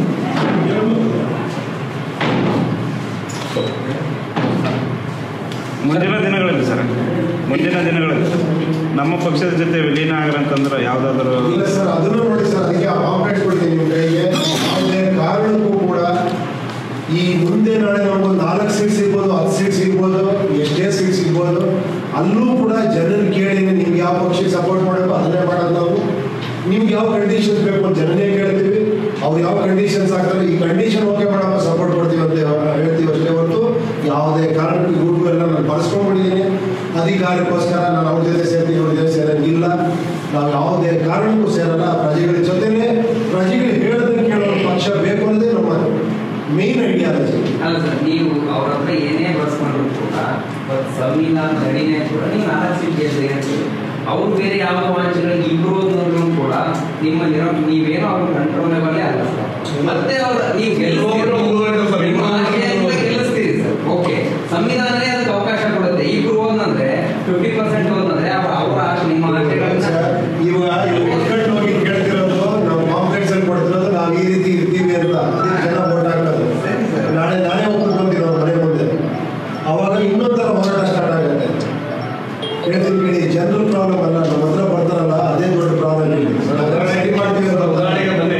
ಮುಂದಿನ ದಿನಗಳಲ್ಲಿ ಸರ್ ಮುಂದಿನ ದಿನಗಳಲ್ಲಿ ನಮ್ಮ ಪಕ್ಷದ ಜೊತೆ ವಿಲೀನ ಆಗ್ರಂತಂದ್ರೆ ಯಾವುದಾದ್ರೂ ಇಲ್ಲ ಸರ್ ಅದನ್ನು ನೋಡಿ ಸರ್ ಅದಕ್ಕೆ ಆ ಪಾಂಪ್ಲೆಟ್ ಕೊಡ್ತೀನಿ ನಿಮ್ಮ ಕೈಗೆ ಯಾವುದೇ ಕಾರಣಕ್ಕೂ ಕೂಡ ಈ ಮುಂದೆ ನಾಳೆ ನಮ್ಗೊಂದು ನಾಲ್ಕು ಸೀಟ್ ಸಿಗ್ಬೋದು ಹತ್ತು ಸೀಟ್ ಸಿಗ್ಬೋದು ಎಷ್ಟೇ ಸೀಟ್ ಸಿಗ್ಬೋದು ಅಲ್ಲೂ ಕೂಡ ಜನರು ಕೇಳಿ ನಿಮ್ಗೆ ಯಾವ ಪಕ್ಷಕ್ಕೆ ಸಪೋರ್ಟ್ ಮಾಡಬೇಕು ಅದನ್ನೇ ಮಾಡೋದು ನಾವು ನಿಮ್ಗೆ ಯಾವ ಕಂಡೀಷನ್ಸ್ ಬೇಕು ಅಂತ ಜನನೇ ಕೇಳ್ತೀವಿ ಅವ್ರು ಯಾವ ಕಂಡೀಷನ್ಸ್ ಹಾಕ್ತಾರೆ ಈ ಕಂಡೀಷನ್ ಓಕೆ ಮಾಡಪ್ಪ ಸಪೋರ್ಟ್ ಕೊಡ್ತೀವಿ ಅಂತ ಹೇಳ್ತೀವಿ ಅಷ್ಟೇ ಹೊರತು ಯಾವುದೇ ಕಾರಣಕ್ಕೂ ಇವ್ರಿಗೂ ಎಲ್ಲ ನಾನು ಬರ್ಸ್ಕೊಂಡ್ಬಿಟ್ಟಿದ್ದೀನಿ ಅಧಿಕಾರಕ್ಕೋಸ್ಕರ ನಾನು ಅವ್ರ ಜೊತೆ ಸೇರ್ತೀನಿ ಅವ್ರ ಜೊತೆ ಸೇರಂಗಿಲ್ಲ ನಾವು ಯಾವುದೇ ಕಾರಣಕ್ಕೂ ಸೇರಲ್ಲ ಪ್ರಜೆಗಳ ಜೊತೆನೇ ಪ್ರಜೆಗಳು ಹೇಳೋದನ್ನ ಕೇಳೋ ಪಕ್ಷ ಬೇಕು ಅನ್ನೋದೇ ನಮ್ಮ ಮೇನ್ ಐಡಿಯಾಲಜಿ ಅಲ್ಲ ಸರ್ ನೀವು ಅವ್ರ ಹತ್ರ ಏನೇ ಬರ್ಸ್ಕೊಂಡ್ರು ಕೂಡ ಬಟ್ ಸಂವಿಧಾನ ಅಡಿನೇ ಕೂಡ ನೀವು ನಾಲ್ಕು ಸೀಟ್ ಗೆದ್ರಿ ಅಂತೀವಿ ಅವ್ರು ಬೇರೆ ಯಾವ ವಾಂಚಗಳು ಇಬ್ರು ಅನ್ನೋದ್ರು ಕೂಡ ನಿಮ್ಮ ಇರೋ ನೀವೇನೋ ಅವ್ರ ಕಂಟ್ರೋಲೇಬಲ್ಲೇ ಅಲ್ಲ ಸರ್ ಮತ್ತೆ ಅವ್ರ ನೀವು ಗೆಲ್ಲಿಸ್ತೀರಿ ನಿಮ್ಮ ಆಶೆಯಿಂದ ಗೆಲ್ಲಿಸ್ತೀರಿ ಸರ್ ಓಕೆ ಸಂವಿಧಾನನೇ ಅದಕ್ಕೆ ಅವಕಾಶ ಕೊಡುತ್ತೆ ಇಬ್ರು ಹೋದಂದ್ರೆ ಫಿಫ್ಟಿ ಪರ್ಸೆಂಟ್ ಹೋದಂದ್ರೆ ಅವ್ರ ಅವ್ರ ಆಶೆ ನಿಮ್ಮ ಆಶೆಗಳನ್ನ ಇವಾಗ ಇದು ಒಕ್ಕಟ್ಟು ಹೋಗಿ ಕೇಳ್ತಿರೋದು ನಾವು ಕಾಂಪ್ಲೆಕ್ಸ್ ಅಲ್ಲಿ ಕೊಡ್ತಿರೋದು ನಾವು ಈ ರೀತಿ ಇರ್ತೀವಿ ಅಂತ ಅದಕ್ಕೆ ಜನ ವೋಟ್ ಹಾಕೋದು ನಾಳೆ ನಾಳೆ ಒಬ್ಬರು ಬಂದಿರೋ ಮನೆ ಮುಂದೆ ಅವಾಗ ಇನ್ನೊಂಥರ ಹೋರಾಟ ಸ್ಟಾರ್ಟ್ ಆಗುತ್ತೆ ಹೇಳ್ತೀನಿ ಕೇಳಿ ಜನರಲ್ ಪ್ರಾಬ್ಲಮ್ ಅಲ್ಲ ನಮ್ಮ ಹತ್ರ ಬರ್ತಾರಲ್ಲ ಅದೇ ದೊಡ್ಡ ಪ್ರಾಬ್ಲಮ್ ಇಲ್ಲಿ ನಾವು ರೆಡಿ ಮಾಡ್ತೀವಿ ಅಂತ ಉದಾಹರಣೆಗೆ ಮೊನ್ನೆ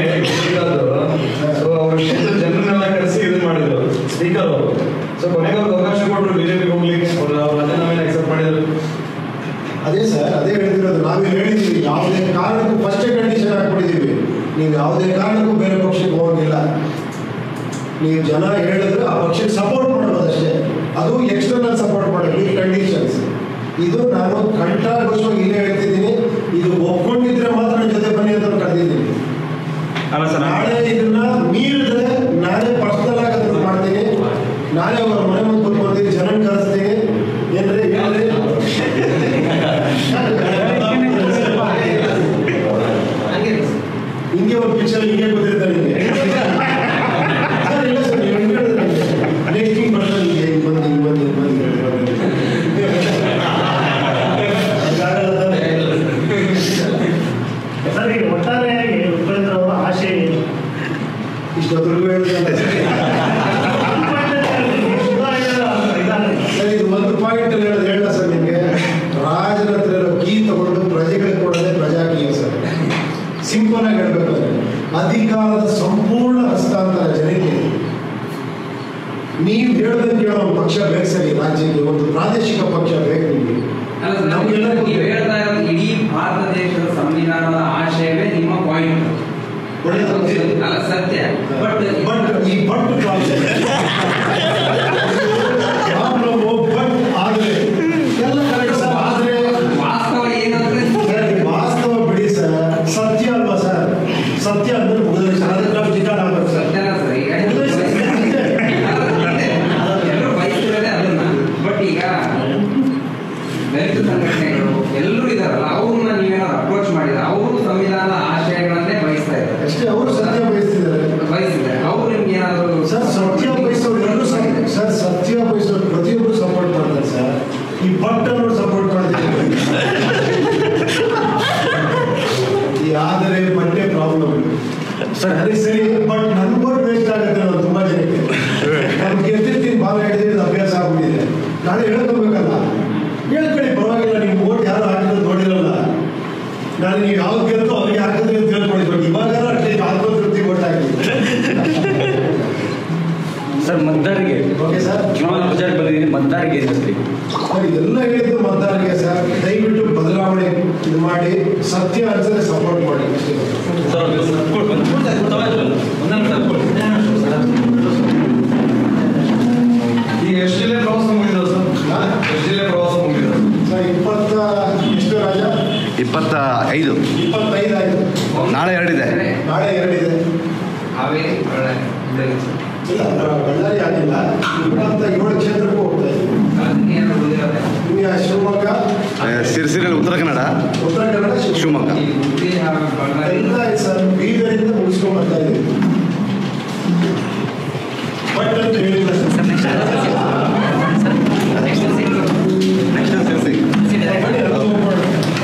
ಸೊ ಅವ್ರ ಕ್ಷೇತ್ರದ ಜನರನ್ನೆಲ್ಲ ಕರೆಸಿ ಇದು ಮಾಡಿದ್ರು ಸ್ಪೀಕರ್ ಅವರು ಸೊ ಕೊನೆಗೆ ಅವ್ರಿಗೆ ಅವಕಾಶ ಕೊಟ್ಟರು ಬಿಜೆಪಿ ಹೋಗ್ಲಿಕ್ಕೆ ಅವ್ರು ಅವ್ರ ರಾಜೀನಾಮೆನ ಅಕ್ಸೆಪ್ಟ್ ಮಾಡಿದ್ರು ಅದೇ ಸರ್ ಅದೇ ಹೇಳ್ತಿರೋದು ನಾವೇ ಹೇಳಿದ್ದೀವಿ ಯಾವುದೇ ಕಾರಣಕ್ಕೂ ಫಸ್ಟೇ ಕಂಡೀಷನ್ ಹಾಕ್ಬಿಟ್ಟಿದ್ದೀವಿ ನೀವು ಯಾವುದೇ ಕಾರಣಕ್ಕೂ ಬೇರೆ ಪಕ್ಷಕ್ಕೆ ಹೋಗಿಲ್ಲ ನೀವು ಜನ ಹೇಳಿದ್ರೆ ಆ ಪಕ್ಷಕ್ಕೆ ಸಪೋರ್ಟ್ ಮಾಡೋದು ಅಷ್ಟೇ ಅದು ಎಕ್ಸ್ಟರ್ನಲ್ ಸಪೋರ್ಟ್ ಮಾಡೋದು ವಿತ್ ಕಂಡೀಷನ್ಸ್ ಇದು ನಾನು ಕಂಠಾಘೋಷವಾಗಿ ಇಲ್ಲೇ ಹೇಳ್ತಿದ್ದೀನಿ ಇದು ಒಪ್ಕೊಂಡಿದ್ರೆ ಮಾತ್ರ ನನ್ನ ಜೊತೆ ಬನ್ನಿ ಅಂತ ಕರೆದಿದ್ದೀನಿ ಅಲ್ಲ ಸರ್ ನಾಳೆ ಇದನ್ನ ಮೀರಿದ್ರೆ ನಾನೇ ಪರ್ಸನಲ್ ಆಗಿ ಅದನ್ನ ಮಾಡ್ತೀನಿ ನಾನೇ ಅವ್ರ ಮನೆ ಮುಂದೆ ಕೂತ್ಕೊಳ್ತೀನಿ ಜನ ಕರೆಸ್ತೀನಿ ಏನ್ರಿ ಹೇಳ್ರಿ ಹಿಂಗೆ ಒಂದು ಪಿಕ್ಚರ್ ಹಿಂಗೆ ಗೊತ್ತಿರ್ತಾರೆ ನಿಮಗೆ ಸರ್ ಇಲ್ಲ ಸರ್ ನೀವು ಹಿಂಗೆ ಹೇಳಿದ್ರೆ ನೆಕ್ಸ್ಟ್ ಹಿಂಗೆ ಬರ್ತಾರೆ ಹಿಂಗೆ ಹಿಂಗೆ ಬಂದು ಹಿಂಗೆ ಬಂದು ಹಿಂಗೆ ಬಂದು ಹಿಂಗೆ ಬಂದು ಹಾಗಾಗಲ್ಲ ತಾನೇ? ಸರ್ ಈಗ ಒಟ್ಟಾರೆಯಾಗಿ ಉಪೇಂದ್ರ ಅವರ ಆಶೆ ಏನು ಇಷ್ಟೊತ್ತರೆಗೂ ಹೇಳಿದ್ರೆ ಸರ್ ಇದು ಒಂದು ಪಾಯಿಂಟ್ ಹೇಳೋದು ಹೇಳ ಸರ್ ನಿಮಗೆ ರಾಜನ ಹತ್ರ ಇರೋ ಕೀ ತಗೊಂಡು ಪ್ರಜೆಗಳಿಗೆ ಕೊಡೋದೇ ಪ್ರಜಾಕೀಯ ಸರ್ ಸಿಂಪಲ್ ಆಗಿ ಹೇಳ್ಬೇಕಂದ್ರೆ ಅಧಿಕಾರದ ಸಂಪೂರ್ಣ ಹಸ್ತಾಂತರ ಜನಕ್ಕೆ ನೀವು ಹೇಳೋದನ್ನ ಕೇಳೋ ಒಂದು ಪಕ್ಷ ಬೇಕು ಸರಿ ರಾಜ್ಯಕ್ಕೆ ಒಂದು ಪ್ರಾದೇಶಿಕ ಪಕ್ಷ ಬೇಕು ನಿಮಗೆ ಅಲ್ಲ ಸರ್, ನಮ್ಗೆಲ್ಲ ನೀವು ನೀವು ಹೇಳ್ತಾ ಇರೋದು ಇಡೀ ಭಾರತ ದೇಶದ ಸಂವಿಧಾನದ ಆಶಯವೇ ನಿಮ್ಮ ಪಾಯಿಂಟ್ ಅಲ್ಲ ಸತ್ಯ ಬಟ್ ಬಟ್ ಈ ಬಟ್ ಪ್ರಾಬ್ಲಮ್ ಬಟ್ ಆದರೆ ಬಟ್ ನನ್ನ ಬೋಟ್ ವೇಸ್ಟ್ ಆಗುತ್ತೆ ನಾನು ತುಂಬಾ ಜನಕ್ಕೆ ನಾನು ಗೆದ್ದಿರ್ತೀನಿ ಬಾಲ ಹಿಡಿದಿದ್ದು ಅಭ್ಯಾಸ ಆಗ್ಬಿಟ್ಟಿದೆ ನಾಳೆ ಹೇಳ್ಕೊಬೇಕಲ್ಲ ಹೇಳ್ಕೊಳ್ಳಿ ಪರವಾಗಿಲ್ಲ ನಿಮ್ಮ ಓಟ್ ಯಾರು ಹಾಕಿದ್ರು ನೋಡಿರಲ್ಲ ನಾನು ನೀವು ಯಾವ್ದು ಗೆದ್ದು ಅವ್ರಿಗೆ ಹಾಕಿದ್ರೆ ಅಂತ ಹೇಳ್ಕೊಳ್ಳಿ ಬಟ್ ಇವಾಗ ಅಟ್ಲೀಸ್ಟ್ ಆತ್ಮತೃಪ್ತಿ ಓಟ್ ಹಾಕಿ ಸರ್ ಮತದಾರರಿಗೆ ಓಕೆ ಸರ್ ಚುನಾವಣಾ ಪ್ರಚಾರ ಬಂದಿದ್ದೀನಿ ಮತದಾರರಿಗೆ ಏನು ಹೇಳ್ತೀರಿ ಸರ್ ಇದೆಲ್ಲ ಹೇಳಿದ್ದು ಮತದಾರರಿಗೆ ಸರ್ ದಯವಿಟ್ಟು ಬದಲಾವಣೆ ಇದು ಮಾಡಿ ಸತ್ಯ ಅನ್ಸದೆ ಸಪೋರ್ಟ್ ಮಾಡಿ ಅಷ್ಟೇ ಈಗ ಎಷ್ಟು ಜಿಲ್ಲೆ ಪ್ರವಾಸ ಮುಗಿದ ಸರ್ ಹಾ? ಎಷ್ಟು ಜಿಲ್ಲೆ ಪ್ರವಾಸ ಮುಗಿದ ಸರ್ ಇಪ್ಪತ್ತ ಎಷ್ಟು ರಾಜ ಇಪ್ಪತ್ತ ಐದು ಇಪ್ಪತ್ತೈದು ಆಯ್ತು ನಾಳೆ ಎರಡಿದೆ ನಾಳೆ ಎರಡಿದೆ ಹಾವೇರಿ ಬಳ್ಳಾರಿ ಬೆಳಗ್ಗೆ ಇಲ್ಲ ಬ- ಬಳ್ಳಾರಿ ಆಗಿಲ್ಲ ಇಪ್ಪತ್ತ ಏಳು ಕ್ಷೇತ್ರಕ್ಕೂ ಹೋಗ್ತಾ ಇದ್ದೀವಿ ಅದಕ್ಕೆ ಏನು ಉಳಿದಿರೋದೆ ಇನ್ನು ಶಿವಮೊಗ್ಗ ಆ, ಸಿರ್ಸಿರಲ್ಲಿ ಉತ್ತರ ಕನ್ನಡ ಉತ್ತರ ಕನ್ನಡ ಶಿವಮೊಗ್ಗ ಈ ಹುಬ್ಳಿ ಹಾಗೂ ಬಳ್ಳಾರಿ ಎಲ್ಲ ಆಯ್ತು ಸರ್ ಬೀದರಿಂದ ಮುಗಿಸ್ಕೊಂಡ್ ಬರ್ತಾ ಇದ್ದೀವಿ ಬಟ್ ಅಂತ ಹೇಳಿಲ್ಲ ಸರ್ ಬನ್ನಿ, ಅದು ಹೋಗೋಣ.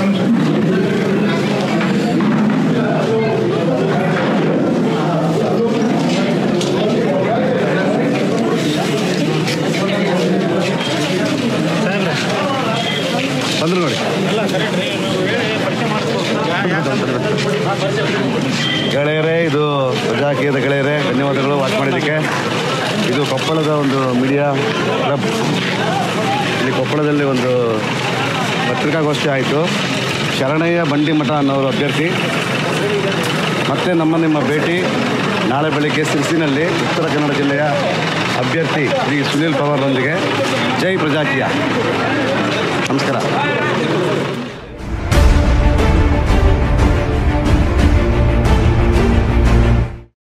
ಬಂದ್ರು ನೋಡಿ ಗೆಳೆಯರೇ ಇದು ಪ್ರಜಾಕೀಯದ ಗೆಳೆಯರೇ ಧನ್ಯವಾದಗಳು ವಾಚ್ ಮಾಡಿದ್ದಕ್ಕೆ ಇದು ಕೊಪ್ಪಳದ ಒಂದು ಮೀಡಿಯಾ ಕ್ಲಬ್ ಇಲ್ಲಿ ಕೊಪ್ಪಳದಲ್ಲಿ ಒಂದು ಪತ್ರಿಕಾಗೋಷ್ಠಿ ಆಯಿತು ಶರಣಯ್ಯ ಬಂಡಿಮಠ ಅನ್ನೋರು ಅಭ್ಯರ್ಥಿ ಮತ್ತೆ ನಮ್ಮ ನಿಮ್ಮ ಭೇಟಿ ನಾಳೆ ಬೆಳಗ್ಗೆ ಸಿರ್ಸಿನಲ್ಲಿ ಉತ್ತರ ಕನ್ನಡ ಜಿಲ್ಲೆಯ ಅಭ್ಯರ್ಥಿ ಶ್ರೀ ಸುನೀಲ್ ಪವಾರ್ರೊಂದಿಗೆ ಜೈ ಪ್ರಜಾಕೀಯ